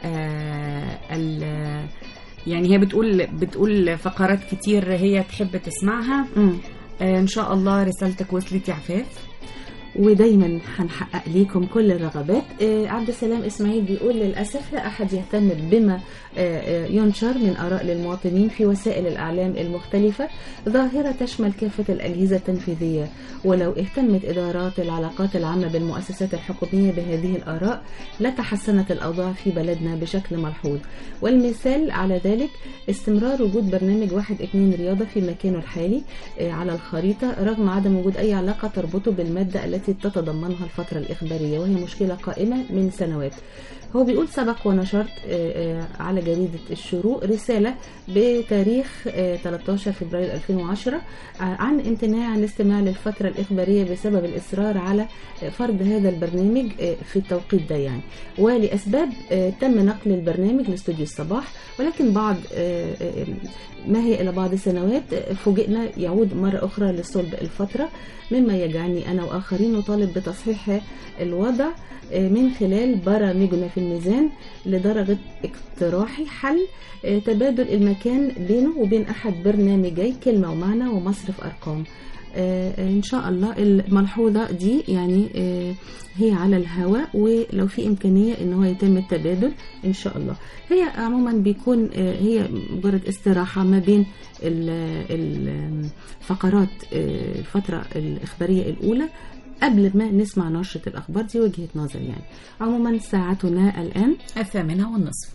آه، ال- يعني هي بتقول بتقول فقرات كتير هي تحب تسمعها آه، إن شاء الله رسالتك وصلت يا عفاف ودايما هنحقق ليكم كل الرغبات آه، عبد السلام اسماعيل بيقول للاسف لا احد يهتم بما آه، آه، ينشر من اراء للمواطنين في وسائل الاعلام المختلفه ظاهره تشمل كافه الاجهزه التنفيذيه ولو اهتمت ادارات العلاقات العامه بالمؤسسات الحكوميه بهذه الاراء لتحسنت الاوضاع في بلدنا بشكل ملحوظ والمثال على ذلك استمرار وجود برنامج واحد اتنين رياضه في مكانه الحالي آه، على الخريطه رغم عدم وجود اي علاقه تربطه بالماده التي تتضمنها الفتره الاخباريه وهي مشكله قائمه من سنوات هو بيقول سبق ونشرت آه، آه، على جريدة الشروق رسالة بتاريخ آه، 13 فبراير 2010 آه، عن امتناع عن الاستماع للفترة الإخبارية بسبب الإصرار على آه، فرض هذا البرنامج آه، في التوقيت ده يعني ولأسباب آه، تم نقل البرنامج لاستوديو الصباح ولكن بعد آه، آه، ما هي إلى بعض السنوات آه، فوجئنا يعود مرة أخرى لصلب الفترة مما يجعلني أنا وآخرين نطالب بتصحيح الوضع آه، من خلال برامجنا في الميزان لدرجة اقتراح حل آه، تبادل المكان بينه وبين أحد برنامجي كلمة ومعنى ومصرف أرقام آه، آه، إن شاء الله الملحوظة دي يعني آه، هي على الهواء ولو في إمكانية إن هو يتم التبادل إن شاء الله هي عموما بيكون آه، هي مجرد استراحة ما بين ال- ال- الفقرات آه، الفترة الإخبارية الأولى قبل ما نسمع نشرة الأخبار دي وجهة نظر يعني عموما ساعتنا الآن الثامنة والنصف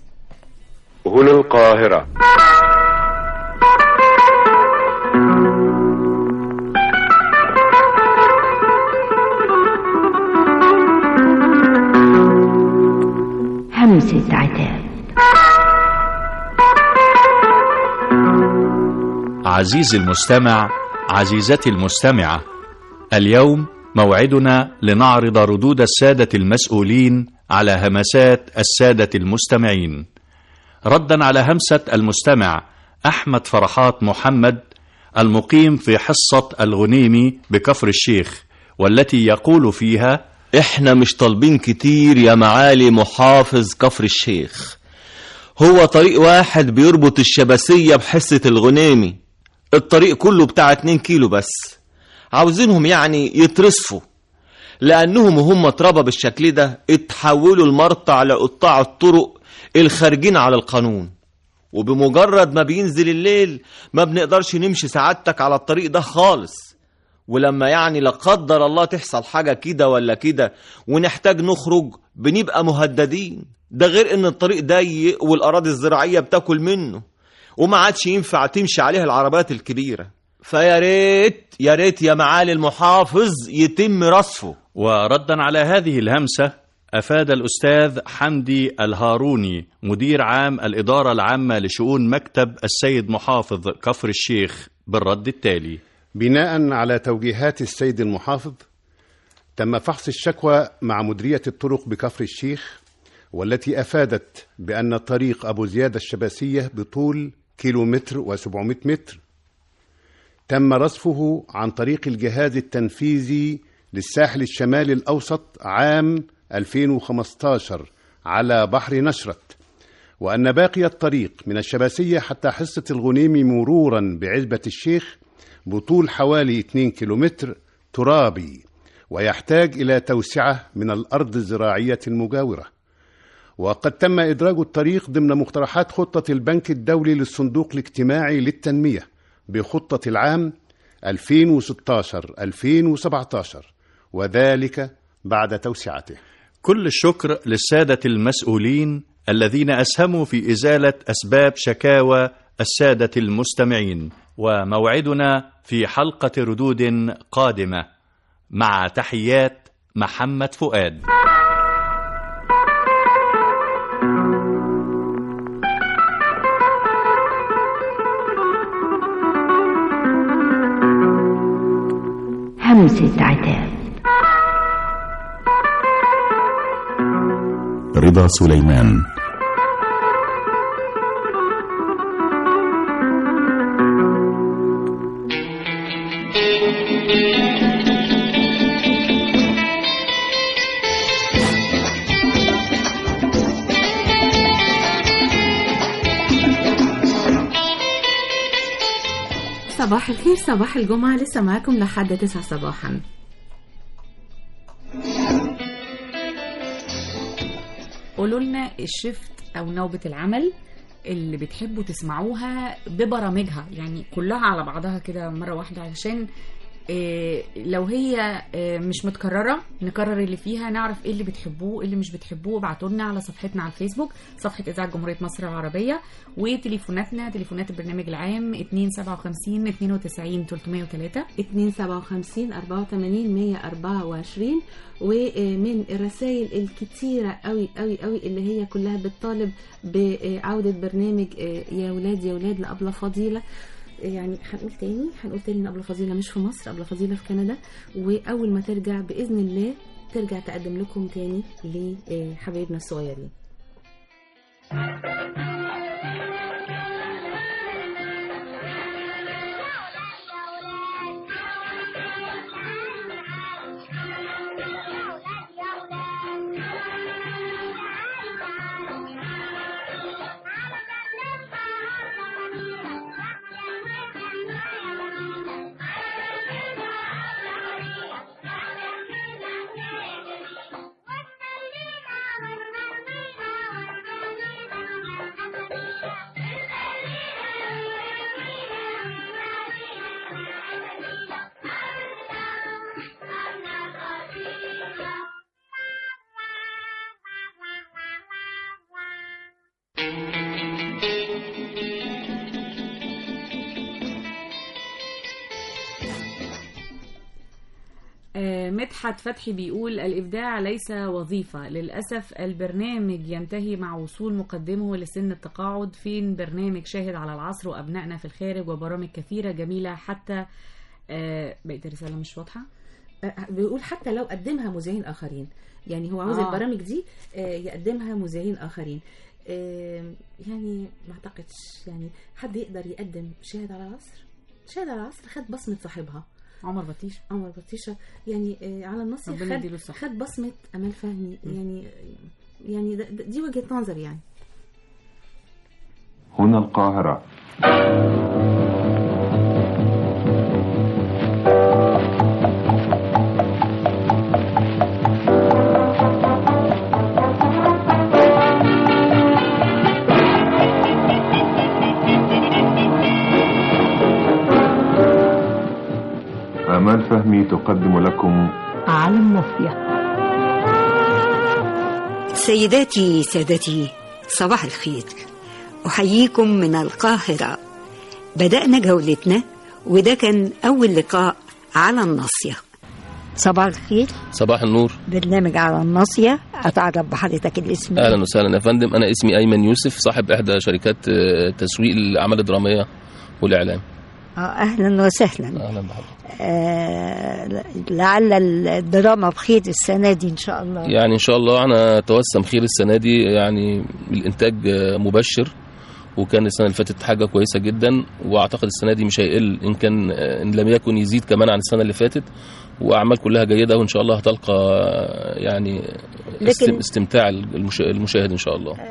هنا القاهرة همسة عتاب عزيزي المستمع عزيزتي المستمعة اليوم موعدنا لنعرض ردود السادة المسؤولين على همسات السادة المستمعين ردا على همسة المستمع أحمد فرحات محمد المقيم في حصة الغنيمي بكفر الشيخ والتي يقول فيها احنا مش طالبين كتير يا معالي محافظ كفر الشيخ هو طريق واحد بيربط الشباسية بحصة الغنيمي الطريق كله بتاع 2 كيلو بس عاوزينهم يعني يترصفوا لأنهم هم اتربى بالشكل ده اتحولوا المرطع لقطاع الطرق الخارجين على القانون وبمجرد ما بينزل الليل ما بنقدرش نمشي سعادتك على الطريق ده خالص ولما يعني لا قدر الله تحصل حاجة كده ولا كده ونحتاج نخرج بنبقى مهددين ده غير ان الطريق ضيق والأراضي الزراعية بتاكل منه وما عادش ينفع تمشي عليها العربات الكبيرة فيا ريت يا ريت يا معالي المحافظ يتم رصفه وردا على هذه الهمسة أفاد الأستاذ حمدي الهاروني مدير عام الإدارة العامة لشؤون مكتب السيد محافظ كفر الشيخ بالرد التالي بناء على توجيهات السيد المحافظ تم فحص الشكوى مع مديرية الطرق بكفر الشيخ والتي أفادت بأن طريق أبو زياد الشباسية بطول كيلومتر وسبعمائة متر تم رصفه عن طريق الجهاز التنفيذي للساحل الشمالي الأوسط عام 2015 على بحر نشرت وأن باقي الطريق من الشباسية حتى حصة الغنيم مرورا بعزبة الشيخ بطول حوالي 2 كيلومتر ترابي ويحتاج إلى توسعة من الأرض الزراعية المجاورة وقد تم إدراج الطريق ضمن مقترحات خطة البنك الدولي للصندوق الاجتماعي للتنمية بخطة العام 2016-2017 وذلك بعد توسعته كل الشكر للسادة المسؤولين الذين أسهموا في إزالة أسباب شكاوى السادة المستمعين وموعدنا في حلقة ردود قادمة مع تحيات محمد فؤاد همسة عتاب رضا سليمان صباح الخير صباح الجمعة لسه معاكم لحد 9 صباحا قولوا لنا الشفت او نوبة العمل اللي بتحبوا تسمعوها ببرامجها يعني كلها على بعضها كده مرة واحدة علشان إيه لو هي إيه مش متكررة نكرر اللي فيها نعرف ايه اللي بتحبوه ايه اللي مش بتحبوه ابعتوا لنا على صفحتنا على الفيسبوك صفحة إذاعة جمهورية مصر العربية وتليفوناتنا تليفونات البرنامج العام 257 92 303 257 84 124 ومن الرسائل الكتيرة قوي قوي قوي اللي هي كلها بتطالب بعودة برنامج يا ولاد يا ولاد لأبلة فضيلة يعني هنقول تاني هنقول تاني ان ابله فضيله مش في مصر ابله فضيله في كندا واول ما ترجع باذن الله ترجع تقدم لكم تاني لحبايبنا الصغيرين آه، مدحت فتحي بيقول الإبداع ليس وظيفة للأسف البرنامج ينتهي مع وصول مقدمه لسن التقاعد فين برنامج شاهد على العصر وأبنائنا في الخارج وبرامج كثيرة جميلة حتى آه، بقيت الرسالة مش واضحة آه، بيقول حتى لو قدمها مذيعين اخرين يعني هو عاوز آه. البرامج دي آه، يقدمها مذيعين اخرين آه، يعني ما اعتقدش يعني حد يقدر يقدم شاهد على العصر شاهد على العصر خد بصمه صاحبها عمر بطيشة عمر بطيشة يعني آه، على النص ربنا خد, يديله الصحة. خد بصمة أمال فهمي يعني يعني ده ده- دي وجهة نظر يعني هنا القاهرة آمال فهمي تقدم لكم على الناصية سيداتي سادتي صباح الخير أحييكم من القاهرة بدأنا جولتنا وده كان أول لقاء على الناصية صباح الخير صباح النور برنامج على الناصية أتعرف بحضرتك الاسم اهلا وسهلا يا فندم انا اسمي ايمن يوسف صاحب احدى شركات آه، تسويق الاعمال الدراميه والاعلام آه، أهلا وسهلا اهلا بحضرتك آه لعل الدراما بخير السنة دي إن شاء الله يعني ان شاء الله انا اتوسم خير السنه دي يعني الانتاج آه، مبشر وكان السنه اللي فاتت حاجه كويسه جدا واعتقد السنه دي مش هيقل ان كان آه، ان لم يكن يزيد كمان عن السنه اللي فاتت واعمال كلها جيده وان شاء الله هتلقى آه، يعني لكن- استم- استمتاع المشا- المشاهد ان شاء الله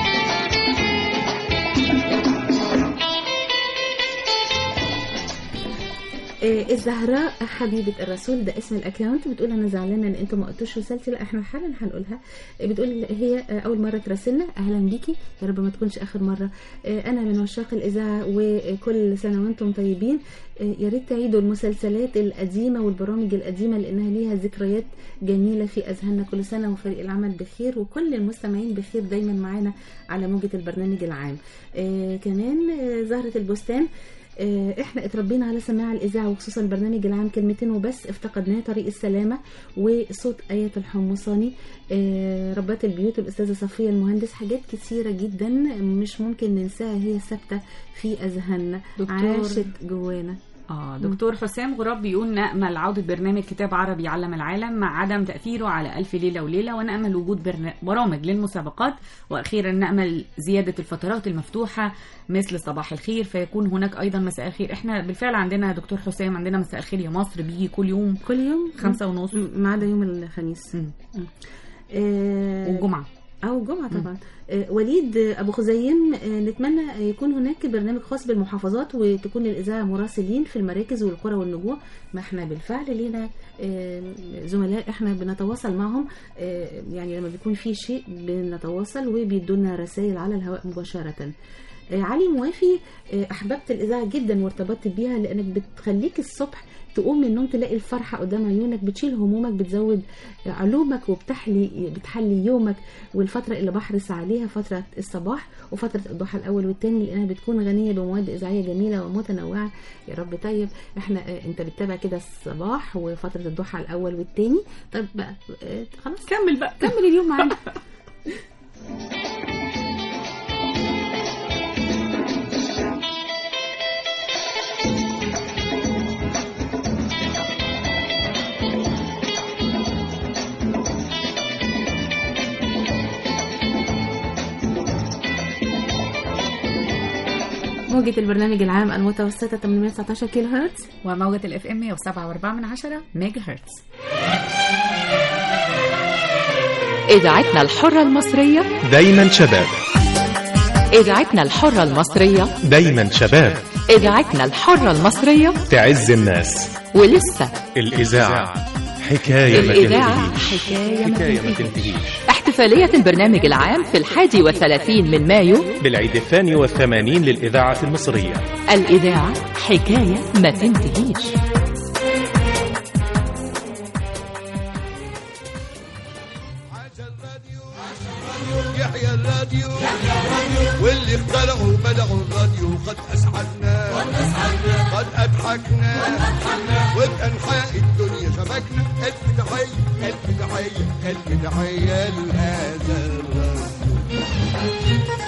آه، الزهراء حبيبة الرسول ده اسم الاكونت بتقول انا زعلانة ان انتوا ما قلتوش رسالتي لا احنا حالا هنقولها آه، بتقول هي آه، اول مرة تراسلنا اهلا بيكي يا رب ما تكونش اخر مرة آه، انا من عشاق الاذاعة وكل سنة وانتم طيبين آه، يا ريت تعيدوا المسلسلات القديمة والبرامج القديمة لانها ليها ذكريات جميلة في اذهاننا كل سنة وفريق العمل بخير وكل المستمعين بخير دايما معانا على موجة البرنامج العام آه، كمان آه، زهرة البستان آه، احنا اتربينا على سماع الاذاعه وخصوصا البرنامج العام كلمتين وبس افتقدناه طريق السلامه وصوت ايه الحمصاني آه، ربات البيوت الاستاذه صفيه المهندس حاجات كثيره جدا مش ممكن ننساها هي ثابته في اذهاننا دكتور. عاشت جوانا اه دكتور حسام غراب بيقول نأمل عودة برنامج كتاب عربي علم العالم مع عدم تأثيره على ألف ليلة وليلة ونأمل وجود برنا- برامج للمسابقات وأخيرا نأمل زيادة الفترات المفتوحة مثل صباح الخير فيكون هناك أيضا مساء الخير احنا بالفعل عندنا يا دكتور حسام عندنا مساء الخير يا مصر بيجي كل يوم كل يوم خمسة ونص ما عدا يوم الخميس آه، والجمعة او الجمعه طبعا آه، وليد آه، ابو خزيم آه، نتمنى يكون هناك برنامج خاص بالمحافظات وتكون الاذاعه مراسلين في المراكز والقرى والنجوع ما احنا بالفعل لينا آه، زملاء احنا بنتواصل معهم آه، يعني لما بيكون في شيء بنتواصل وبيدونا رسائل على الهواء مباشره آه، علي موافي آه، احببت الاذاعه جدا وارتبطت بيها لانك بتخليك الصبح تقوم من النوم تلاقي الفرحه قدام عيونك بتشيل همومك بتزود علومك وبتحلي بتحلي يومك والفتره اللي بحرص عليها فتره الصباح وفتره الضحى الاول والثاني لانها بتكون غنيه بمواد اذاعيه جميله ومتنوعه يا رب طيب احنا آه، انت بتتابع كده الصباح وفتره الضحى الاول والثاني طب بقى آه، خلاص كمل بقى كمل اليوم معانا موجة البرنامج العام المتوسطة 819 كيلو هرتز وموجة الاف ام 107.4 من عشرة ميجا هرتز إذاعتنا الحرة المصرية دايما شباب إذاعتنا الحرة المصرية دايما شباب إذاعتنا الحرة المصرية تعز الناس ولسه الإذاعة حكاية ما الإذاعة تنتهيش حكاية ما حكاية ما تنتهيش. تنتهيش احتفالية البرنامج العام في الحادي والثلاثين من مايو بالعيد الثاني والثمانين للإذاعة المصرية الإذاعة حكاية ما تنتهيش يحيى الراديو واللي اخترعوا بدعوا الراديو قد اسعدنا قد اضحكنا وبانحاء الدنيا شبكنا خلي العيال هذا الراديو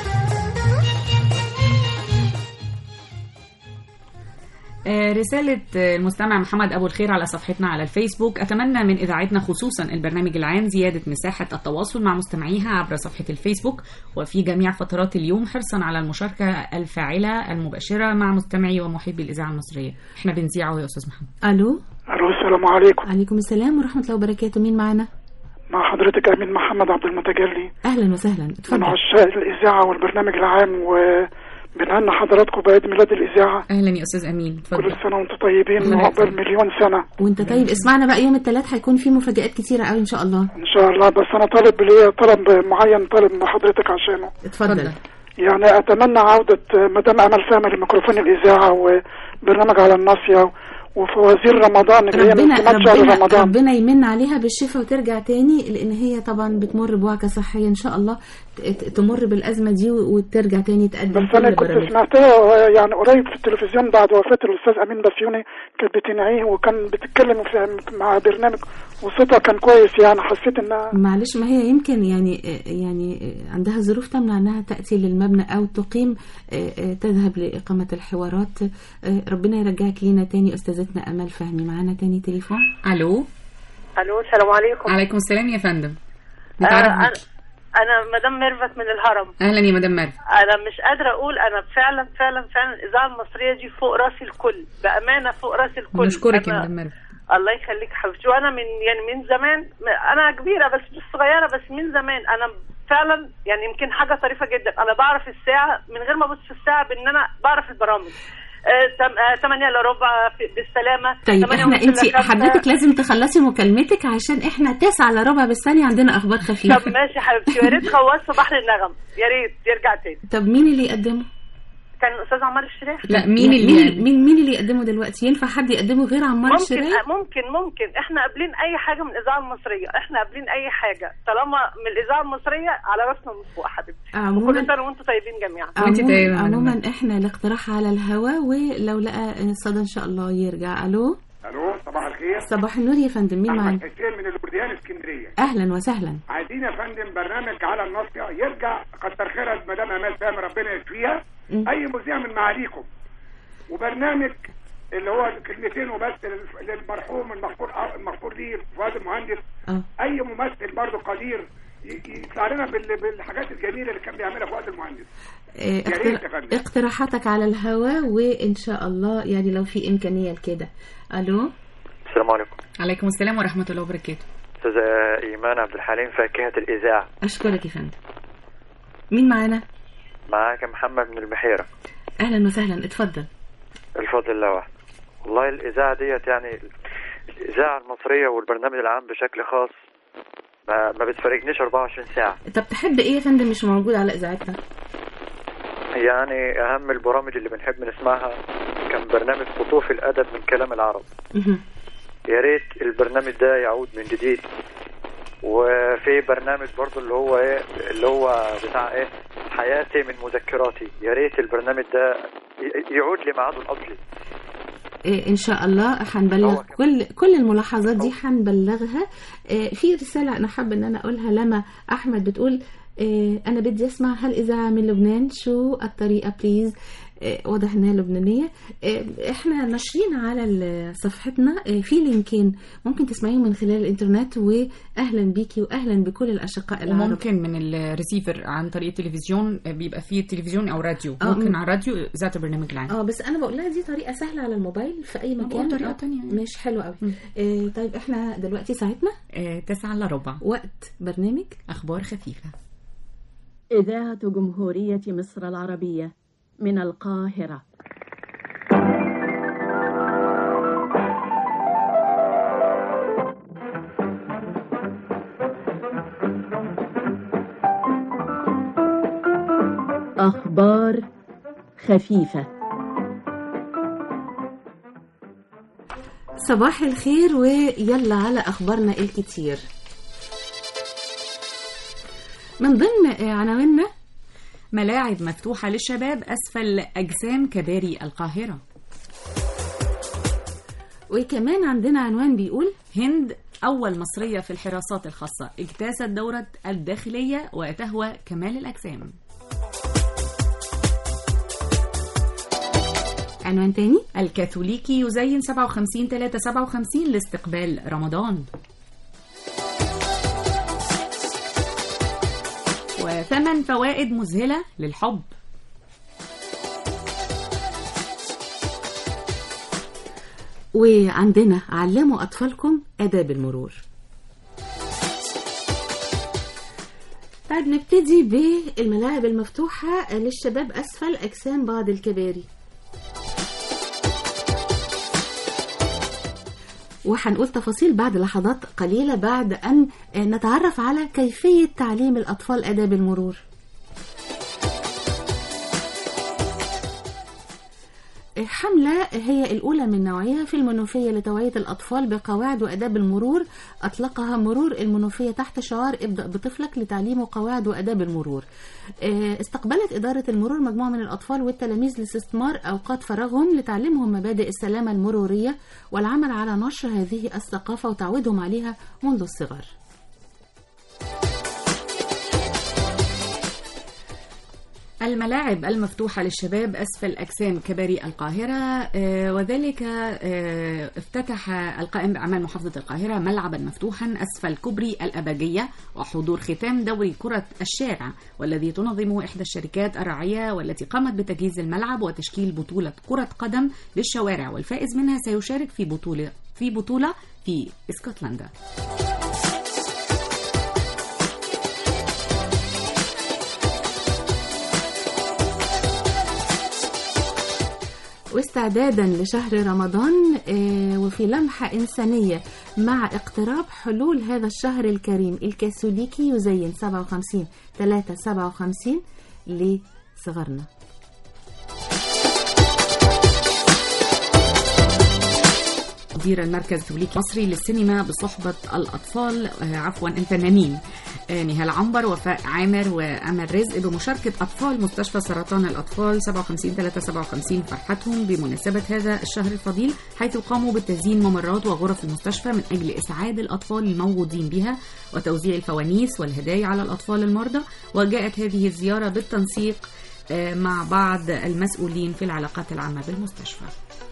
آه، رسالة آه، المستمع محمد أبو الخير على صفحتنا على الفيسبوك أتمنى من إذاعتنا خصوصا البرنامج العام زيادة مساحة التواصل مع مستمعيها عبر صفحة الفيسبوك وفي جميع فترات اليوم حرصا على المشاركة الفاعلة المباشرة مع مستمعي ومحبي الإذاعة المصرية احنا بنذيعه يا أستاذ محمد الو الو السلام عليكم عليكم السلام ورحمه الله وبركاته مين معانا مع حضرتك امين محمد عبد المتجلي اهلا وسهلا من اتفضل عشاق الاذاعه والبرنامج العام وبنهنى حضراتكم بعيد ميلاد الاذاعه أهلا يا أستاذ أمين كل اتفضل سنه وانتم طيبين الله وعقبال يخليك. مليون سنه وانت طيب اسمعنا بقى يوم الثلاث هيكون في مفاجآت كتيره قوي ان شاء الله ان شاء الله بس انا طالب ليا طلب معين طالب من حضرتك عشانه اتفضل يعني اتمنى عوده مدام امل فهمي لميكروفون الاذاعه وبرنامج على الناصيه وفوازير رمضان اللي هي من ربنا سمات شهر ربنا رمضان ربنا يمن عليها بالشفاء وترجع تاني لان هي طبعا بتمر بوعكه صحيه ان شاء الله ت- ت- تمر بالازمه دي وترجع تاني تقدم بس انا كل كنت برامج. سمعتها يعني قريب في التلفزيون بعد وفاه الاستاذ امين بسيوني كانت بتنعيه وكان بتتكلم في مع برنامج وصوتها كان كويس يعني حسيت انها معلش ما هي يمكن يعني يعني عندها ظروف تمنع انها تاتي للمبنى او تقيم تذهب لاقامه الحوارات ربنا يرجعك لينا تاني استاذتنا امل فهمي معانا تاني تليفون الو الو السلام عليكم عليكم السلام يا فندم آه نتعرف انا بيكي. انا مدام ميرفت من الهرم أهلا يا مدام مرفت انا مش قادره اقول انا فعلا فعلا فعلا الاذاعه المصريه دي فوق راس الكل بامانه فوق راس الكل نشكرك يا أنا- مدام مرفت الله يخليك حبيبتي وانا من يعني من زمان انا كبيره بس مش صغيره بس من زمان انا فعلا يعني يمكن حاجه طريفه جدا انا بعرف الساعه من غير ما ابص في الساعه بان انا بعرف البرامج آه 8 الا ربع في- بالسلامه طيب 8 احنا ونص انت إلا خمسة. حضرتك لازم تخلصي مكالمتك عشان احنا تسعة على ربع بالثانية عندنا اخبار طب خفيفة ماشي حبيبتي ويا ريت خلصت بحر النغم يا ريت يرجع تاني طب مين اللي يقدمه؟ كان الاستاذ عمار الشريف لا مين اللي مين, مين, مين اللي يقدمه دلوقتي؟ ينفع حد يقدمه غير عمار ممكن الشرايع؟ ممكن ممكن احنا قابلين اي حاجه من الاذاعه المصريه احنا قابلين اي حاجه طالما من الاذاعه المصريه على راسنا من فوق حبيبتي عموماً- وكل سنه وانتم طيبين جميعا عموما, عموما احنا الاقتراح على الهوا ولو لقى صدى ان شاء الله يرجع الو الو صباح الخير صباح النور يا فندم مين معانا؟ احمد حسين من البرديان اسكندريه اهلا وسهلا عايزين يا فندم برنامج على الناصيه يرجع كتر خيرها مدام امال فهمي ربنا يشفيها مم. اي مذيع من معاليكم وبرنامج اللي هو كلمتين وبس لل- للمرحوم المغفور المغفور ليه فؤاد المهندس اه اي ممثل برضه قدير ي- يطلع لنا بال- بالحاجات الجميله اللي كان بيعملها فؤاد المهندس اه، يا ريت يا اقتر- فندم. اقتراحاتك على الهوا وان شاء الله يعني لو في امكانيه لكده الو السلام عليكم عليكم السلام ورحمة الله وبركاته استاذة ايمان عبد الحليم فاكهة الاذاعة اشكرك يا فندم مين معانا؟ معاك محمد من البحيرة اهلا وسهلا اتفضل الفضل الله وحده والله الاذاعة ديت يعني الاذاعة المصرية والبرنامج العام بشكل خاص ما, ما بتفارقنيش 24 ساعة طب تحب ايه يا فندم مش موجود على اذاعتنا؟ يعني اهم البرامج اللي بنحب نسمعها كان برنامج قطوف الادب من كلام العرب مهم. يا ريت البرنامج ده يعود من جديد وفي برنامج برضو اللي هو ايه اللي هو بتاع ايه حياتي من مذكراتي يا ريت البرنامج ده ي- يعود لميعاده الاصلي إيه ان شاء الله هنبلغ كل كل الملاحظات دي هنبلغها إيه في رساله انا حابه ان انا اقولها لما احمد بتقول إيه انا بدي اسمع هالاذاعه من لبنان شو الطريقه بليز إيه واضح انها لبنانيه إيه احنا ناشرين على ال- صفحتنا إيه في لينكين ممكن تسمعيهم من خلال الانترنت واهلا بيكي واهلا بكل الاشقاء العرب وممكن من الريسيفر عن طريق التلفزيون بيبقى فيه تلفزيون او راديو آه، ممكن م. على الراديو ذات البرنامج العام اه بس انا بقول لها دي طريقه سهله على الموبايل في اي ما مكان بقول طريقة آه، تانية يعني. مش حلو قوي إيه طيب احنا دلوقتي ساعتنا آه، تسعة الا ربع وقت برنامج اخبار خفيفه إذاعة جمهورية مصر العربية من القاهرة أخبار خفيفة صباح الخير ويلا على اخبارنا الكتير من ضمن عناويننا ملاعب مفتوحة للشباب أسفل أجسام كباري القاهرة وكمان عندنا عنوان بيقول هند أول مصرية في الحراسات الخاصة اجتازت دورة الداخلية وتهوى كمال الأجسام عنوان تاني الكاثوليكي يزين 57 3 57 لاستقبال رمضان وثمان فوائد مذهلة للحب وعندنا علموا أطفالكم آداب المرور طيب نبتدي بالملاعب المفتوحة للشباب أسفل أجسام بعض الكباري وهنقول تفاصيل بعد لحظات قليلة بعد أن نتعرف على كيفية تعليم الأطفال آداب المرور حملة هي الأولى من نوعها في المنوفية لتوعية الأطفال بقواعد وأداب المرور أطلقها مرور المنوفية تحت شعار ابدأ بطفلك لتعليمه قواعد وأداب المرور استقبلت إدارة المرور مجموعة من الأطفال والتلاميذ لاستثمار أوقات فراغهم لتعليمهم مبادئ السلامة المرورية والعمل على نشر هذه الثقافة وتعويدهم عليها منذ الصغر الملاعب المفتوحة للشباب أسفل أجسام كباري القاهرة آه، وذلك آه، افتتح القائم بأعمال محافظة القاهرة ملعبا مفتوحا أسفل كوبري الأباجية وحضور ختام دوري كرة الشارع والذي تنظمه إحدى الشركات الراعية والتي قامت بتجهيز الملعب وتشكيل بطولة كرة قدم للشوارع والفائز منها سيشارك في بطولة في بطولة في اسكتلندا. واستعدادا لشهر رمضان آه، وفي لمحة إنسانية مع اقتراب حلول هذا الشهر الكريم الكاثوليكي يزين 57 3 57 لصغرنا مدير المركز الكاثوليكي المصري للسينما بصحبة الأطفال آه، عفوا الفنانين آه، نهال عنبر وفاء عامر وأمل رزق بمشاركة أطفال مستشفى سرطان الأطفال 57 3 57 فرحتهم بمناسبة هذا الشهر الفضيل حيث قاموا بتزيين ممرات وغرف المستشفى من أجل إسعاد الأطفال الموجودين بها وتوزيع الفوانيس والهدايا على الأطفال المرضى وجاءت هذه الزيارة بالتنسيق آه، مع بعض المسؤولين في العلاقات العامة بالمستشفى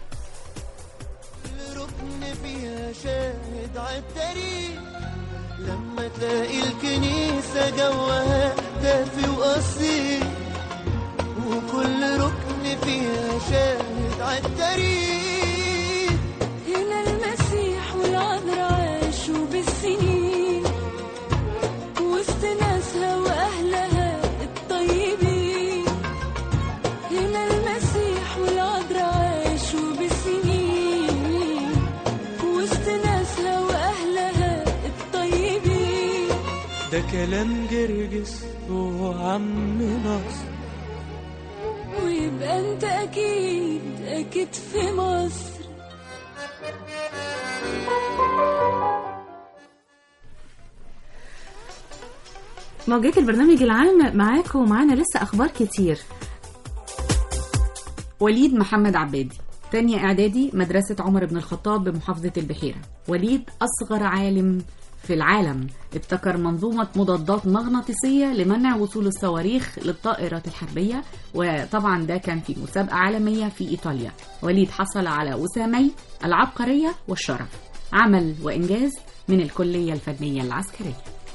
ركن فيها شاهد عالتاريخ لما تلاقي الكنيسة جوها دافي وأصيل وكل ركن فيها شاهد عالتاريخ هنا المسيح والعذراء عاشوا بالسنين وسط ناسها وأهلها الطيبين هنا المسيح والعذراء عاشوا بالسنين وسط ناسها وأهلها الطيبين ده كلام جرجس وعم نصر ويبقى انت أكيد أكيد في مصر موجات البرنامج العام معاكم ومعانا لسه أخبار كتير وليد محمد عبادي تانية إعدادي مدرسة عمر بن الخطاب بمحافظة البحيرة وليد أصغر عالم في العالم ابتكر منظومة مضادات مغناطيسية لمنع وصول الصواريخ للطائرات الحربية وطبعا ده كان في مسابقة عالمية في إيطاليا وليد حصل على وسامي العبقرية والشرف عمل وإنجاز من الكلية الفنية العسكرية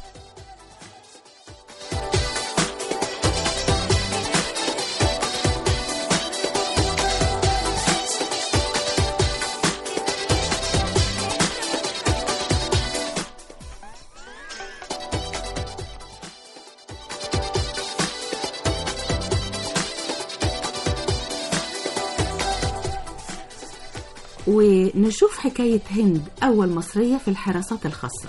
ونشوف حكاية هند أول مصرية في الحراسات الخاصة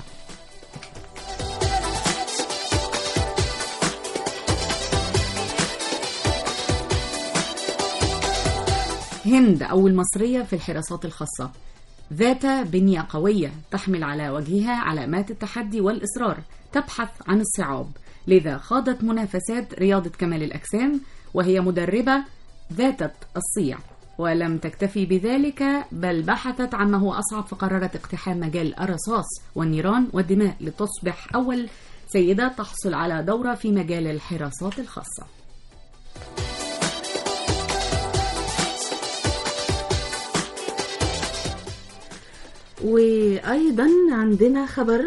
هند أول مصرية في الحراسات الخاصة ذات بنية قوية تحمل على وجهها علامات التحدي والإصرار تبحث عن الصعاب لذا خاضت منافسات رياضة كمال الأجسام وهي مدربة ذات الصيع ولم تكتفي بذلك بل بحثت عما هو أصعب فقررت اقتحام مجال الرصاص والنيران والدماء لتصبح أول سيدة تحصل على دورة في مجال الحراسات الخاصة وأيضا عندنا خبر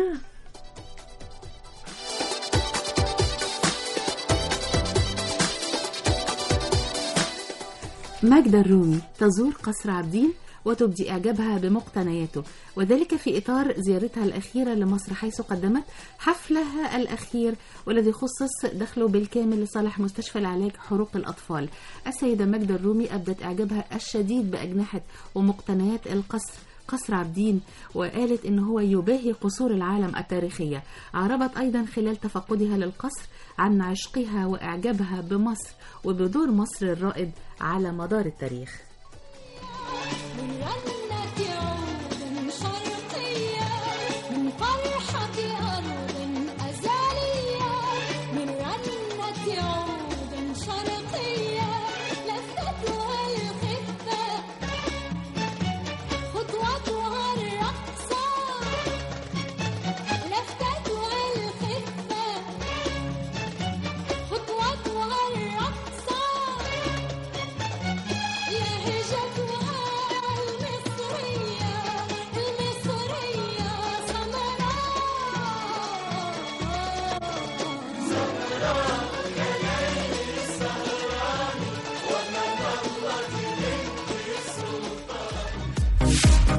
ماجدة الرومي تزور قصر عابدين وتبدي إعجابها بمقتنياته وذلك في إطار زيارتها الأخيرة لمصر حيث قدمت حفلها الأخير والذي خصص دخله بالكامل لصالح مستشفى العلاج حروق الأطفال السيدة ماجدة الرومي أبدت إعجابها الشديد بأجنحة ومقتنيات القصر قصر عابدين وقالت إن هو يباهي قصور العالم التاريخية عربت أيضا خلال تفقدها للقصر عن عشقها وإعجابها بمصر وبدور مصر الرائد على مدار التاريخ رنت عود شرقية من فرحة أرض أزلية من رنت عود شرقية لفتها الخفة خطوتها الرقصة لفتها الخفة خطوتها الرقصة لهجتها المصرية المصرية سمراء سمراء يا ليل السهراني ومن الله بنت السلطان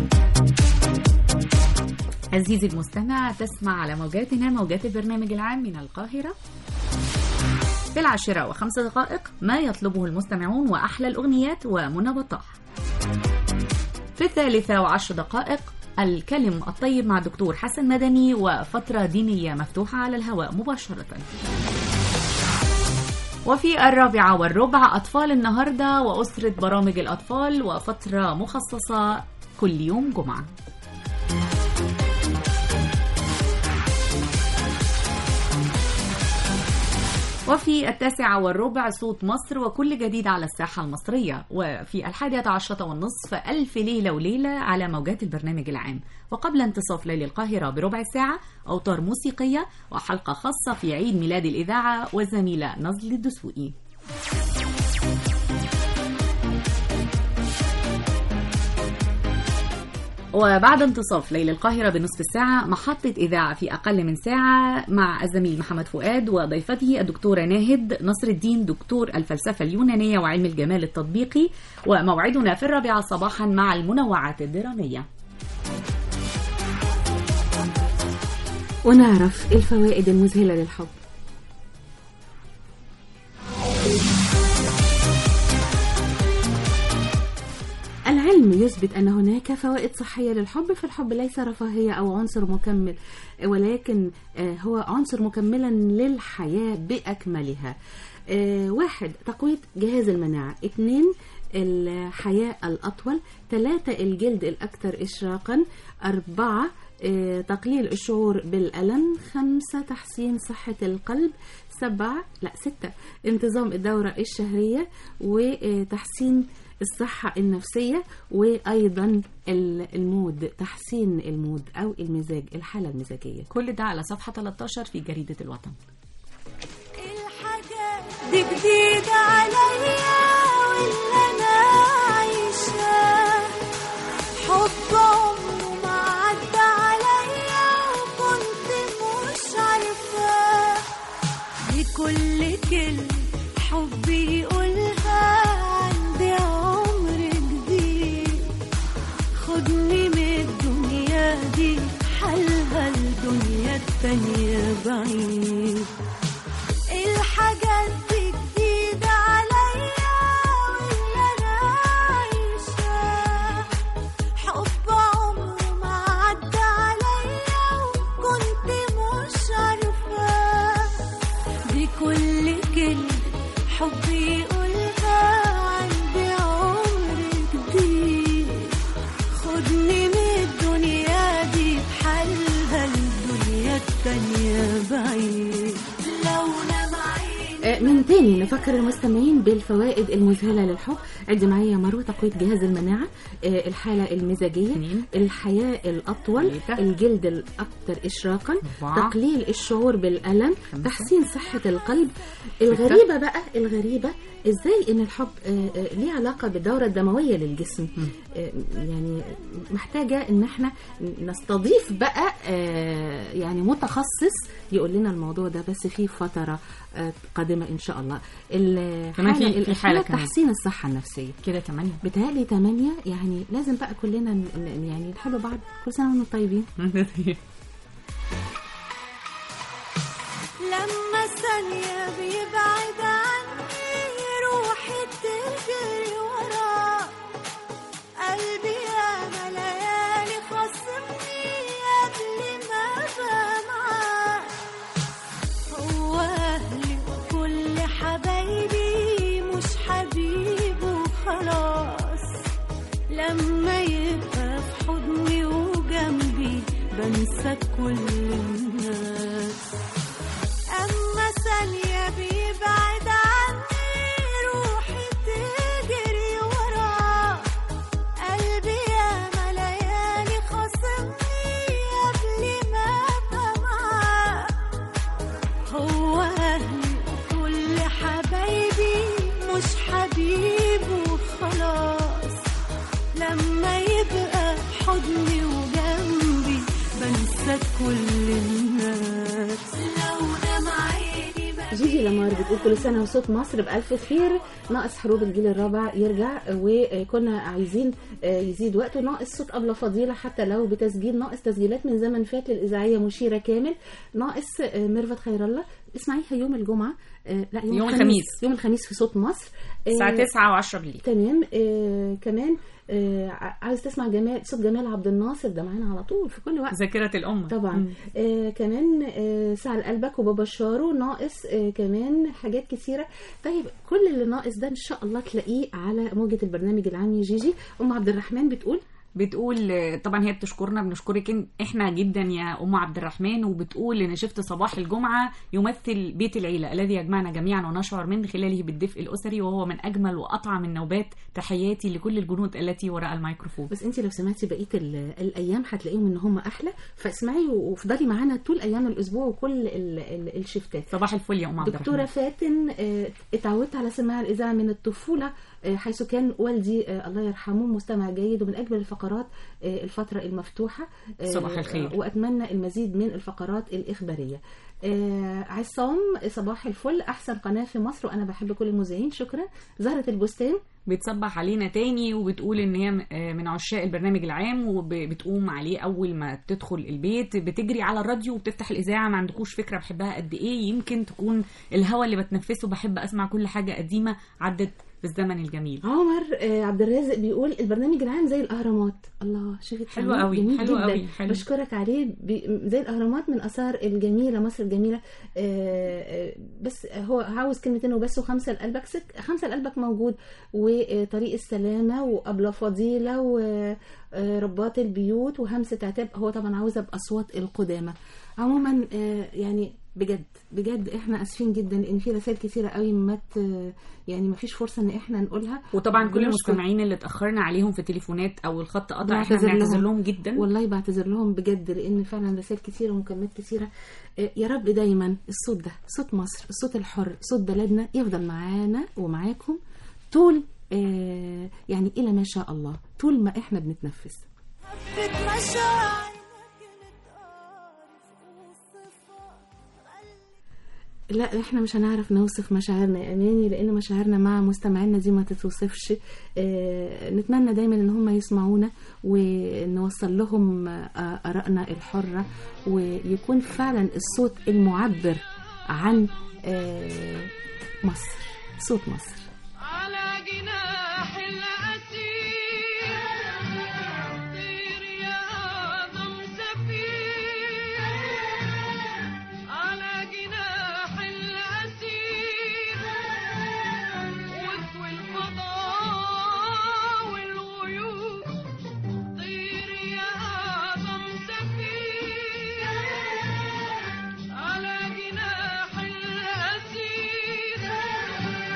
عزيزي المستمع تسمع على موجاتنا موجات البرنامج العام من القاهرة في العاشرة وخمس دقائق ما يطلبه المستمعون وأحلى الأغنيات ومنى بطاح في الثالثة وعشر دقائق الكلم الطيب مع دكتور حسن مدني وفترة دينية مفتوحة على الهواء مباشرة وفي الرابعة والربع أطفال النهاردة وأسرة برامج الأطفال وفترة مخصصة كل يوم جمعة وفي التاسعة والربع صوت مصر وكل جديد على الساحة المصرية وفي الحادية عشرة والنصف ألف ليلة وليلة على موجات البرنامج العام وقبل انتصاف ليل القاهرة بربع ساعة أوتار موسيقية وحلقة خاصة في عيد ميلاد الإذاعة والزميلة نزل الدسوقي وبعد انتصاف ليل القاهرة بنصف الساعة محطة إذاعة في أقل من ساعة مع الزميل محمد فؤاد وضيفته الدكتورة ناهد نصر الدين دكتور الفلسفة اليونانية وعلم الجمال التطبيقي وموعدنا في الرابعة صباحا مع المنوعات الدرامية ونعرف الفوائد المذهلة للحب العلم يثبت أن هناك فوائد صحية للحب فالحب ليس رفاهية أو عنصر مكمل ولكن آه، هو عنصر مكملا للحياة بأكملها آه، واحد تقوية جهاز المناعة اثنين الحياة الأطول ثلاثة الجلد الأكثر إشراقا أربعة آه، تقليل الشعور بالألم خمسة تحسين صحة القلب سبعة لا ستة انتظام الدورة الشهرية وتحسين الصحة النفسية وأيضا ال- المود تحسين المود أو المزاج الحالة المزاجية كل ده على صفحة 13 في جريدة الوطن دي جديدة عليا واللي أنا عايشاه حب عمره ما عدى عليا وكنت مش عارفاه دي كل كلمة حب يقولها عندي عمر جديد خدني من الدنيا دي حالها الدنيا التانية بعيد الحاجات دي جديدة عليا واللي أنا عايشاه حب عمره ما عدى عليا وكنت مش عارفاه دي كل كلمة حب يقولها عندي عمر جديد خدني من الدنيا دي بحالها الدنيا التانية بعيد لو نام عيني آه، من تاني بنفكر المستمعين بالفوائد المذهلة للحب عد معايا يا مروة تقوية جهاز المناعة آه، الحالة المزاجية الحياة الأطول الجلد الأكثر إشراقا أربعة. تقليل الشعور بالألم تحسين صحة القلب الغريبة بقى الغريبة ازاي ان الحب آه، آه، ليه علاقة بالدورة الدموية للجسم آه، يعني محتاجة ان احنا نستضيف بقى آه، يعني متخصص يقول لنا الموضوع ده بس في فترة آه، قادمة ان شاء الله كمان في- الحالة في حالة الأخيرة كمان. تحسين الصحة النفسية كده تمانية بتهيألي تمانية يعني لازم بقى كلنا ن- ن- يعني نحب بعض كل سنة وانتم طيبين لما ثانية بيبعد عني روحي تجري وراه قلبي يا ليالي خصمني قبل ما ابقى معاه هو اهلي وكل حبايبي مش حبيبي وخلاص لما يبقى في حضني وجنبي بنسى كل الناس أما ثانية بيبعد عني روحي تجري وراه قلبي يا ليالي خاصمني قبل ما أبقى معاه هو أهلي وكل حبايبي مش حبيبي وخلاص لما يبقى في حضني وجنبي بنسى كل الناس لو نام عيني جيجي لمار بتقول كل سنة وصوت مصر بألف خير ناقص حروب الجيل الرابع يرجع وكنا عايزين يزيد وقته ناقص صوت أبلة فضيلة حتى لو بتسجيل ناقص تسجيلات من زمن فات للإذاعية مشيرة كامل ناقص ميرفت خير الله اسمعيها يوم الجمعة لا يوم, يوم الخميس الخميس. يوم الخميس في صوت مصر الساعة آه، 9 و10 بالليل تمام آه كمان آه ع- عايز تسمع جمال صوت جمال عبد الناصر ده معانا على طول في كل وقت ذاكرة الأمة طبعا مم. آه كمان آه ساعة لقلبك وبابا شارو ناقص آه كمان حاجات كتيرة طيب كل اللي ناقص ده ان شاء الله تلاقيه على موجة البرنامج العام يا جيجي ام عبد الرحمن بتقول بتقول طبعا هي بتشكرنا بنشكرك إن- احنا جدا يا ام عبد الرحمن وبتقول ان شفت صباح الجمعه يمثل بيت العيله الذي يجمعنا جميعا ونشعر من خلاله بالدفء الاسري وهو من اجمل واطعم النوبات تحياتي لكل الجنود التي وراء الميكروفون بس انت لو سمعتي بقيه ال- الايام هتلاقيهم ان هم احلى فاسمعي وافضلي معانا طول ايام الاسبوع وكل ال- ال- الشفتات صباح الفل يا ام عبد دكتوره الرحمن فاتن آه، اتعودت على سماع الاذاعه من الطفوله آه، حيث كان والدي آه، الله يرحمه مستمع جيد ومن اجمل الفقرات آه، الفتره المفتوحه آه، صباح الخير. آه، واتمنى المزيد من الفقرات الاخباريه آه، عصام صباح الفل احسن قناه في مصر وانا بحب كل المذيعين شكرا زهره البستان بتصبح علينا تاني وبتقول ان هي م- آه من عشاق البرنامج العام وبتقوم عليه اول ما تدخل البيت بتجري على الراديو وبتفتح الاذاعه ما عندكوش فكره بحبها قد ايه يمكن تكون الهوا اللي بتنفسه بحب اسمع كل حاجه قديمه عدت في الزمن الجميل عمر آه، عبد الرازق بيقول البرنامج العام زي الاهرامات الله شوفي حلو التعليق قوي، جميل حلو جدا قوي، حلو. بشكرك عليه بي- زي الاهرامات من اثار الجميله مصر الجميله آه، آه، بس هو عاوز كلمتين وبس وخمسه لقلبك سك خمسه لقلبك موجود وطريق السلامه وابله فضيله ورباط البيوت وهمسه عتاب هو طبعا عاوزها باصوات القدامى عموما آه، يعني بجد بجد احنا اسفين جدا ان في رسائل كتيره قوي ما ت- يعني ما فيش فرصه ان احنا نقولها وطبعا كل بنشكر- المستمعين اللي اتاخرنا عليهم في التليفونات او الخط قطع احنا بعتذر بنعتذر لهم جدا والله بعتذر لهم بجد لان فعلا رسائل كتيره ومكالمات كتيره آه، يا رب دايما الصوت ده صوت مصر الصوت الحر صوت بلدنا يفضل معانا ومعاكم طول آه، يعني الى ما شاء الله طول ما احنا بنتنفس حبة مشاعر لا احنا مش هنعرف نوصف مشاعرنا يا اماني لان مشاعرنا مع مستمعينا دي ما تتوصفش اه نتمنى دايما ان هم يسمعونا ونوصل لهم آه، ارائنا الحره ويكون فعلا الصوت المعبر عن آه، مصر صوت مصر على جناح الأسير طير يا أعظم سفير على جناح الأسير وفي الفضاء والغيوب طير يا أعظم سفير على جناح الأسير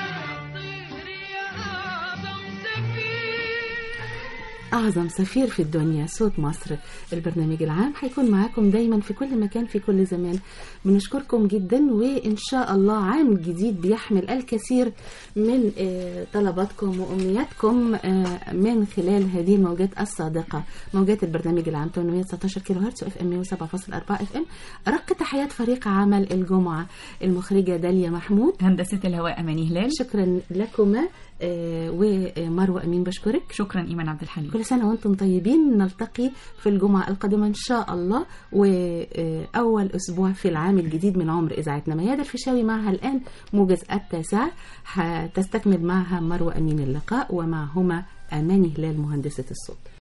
أعظم سفير في الدنيا صوت مصر البرنامج العام هيكون معاكم دايما في كل مكان في كل زمان بنشكركم جدا وإن شاء الله عام جديد بيحمل الكثير من آه، طلباتكم وأمنياتكم آه، من خلال هذه الموجات الصادقة موجات البرنامج العام 819 كيلو هرتز اف ام 107.4 اف ام أرق تحيات فريق عمل الجمعة المخرجة داليا محمود هندسة الهواء أماني هلال شكرا لكما آه، ومروة أمين بشكرك شكرا إيمان عبد الحليم كل سنة وأنتم طيبين نلتقي في الجمعة القادمة إن شاء الله وأول أسبوع في العام الجديد من عمر إذاعتنا ميادة الفيشاوي معها الآن موجز التاسعة هتستكمل معها مروة أمين اللقاء ومعهما أماني هلال مهندسة الصوت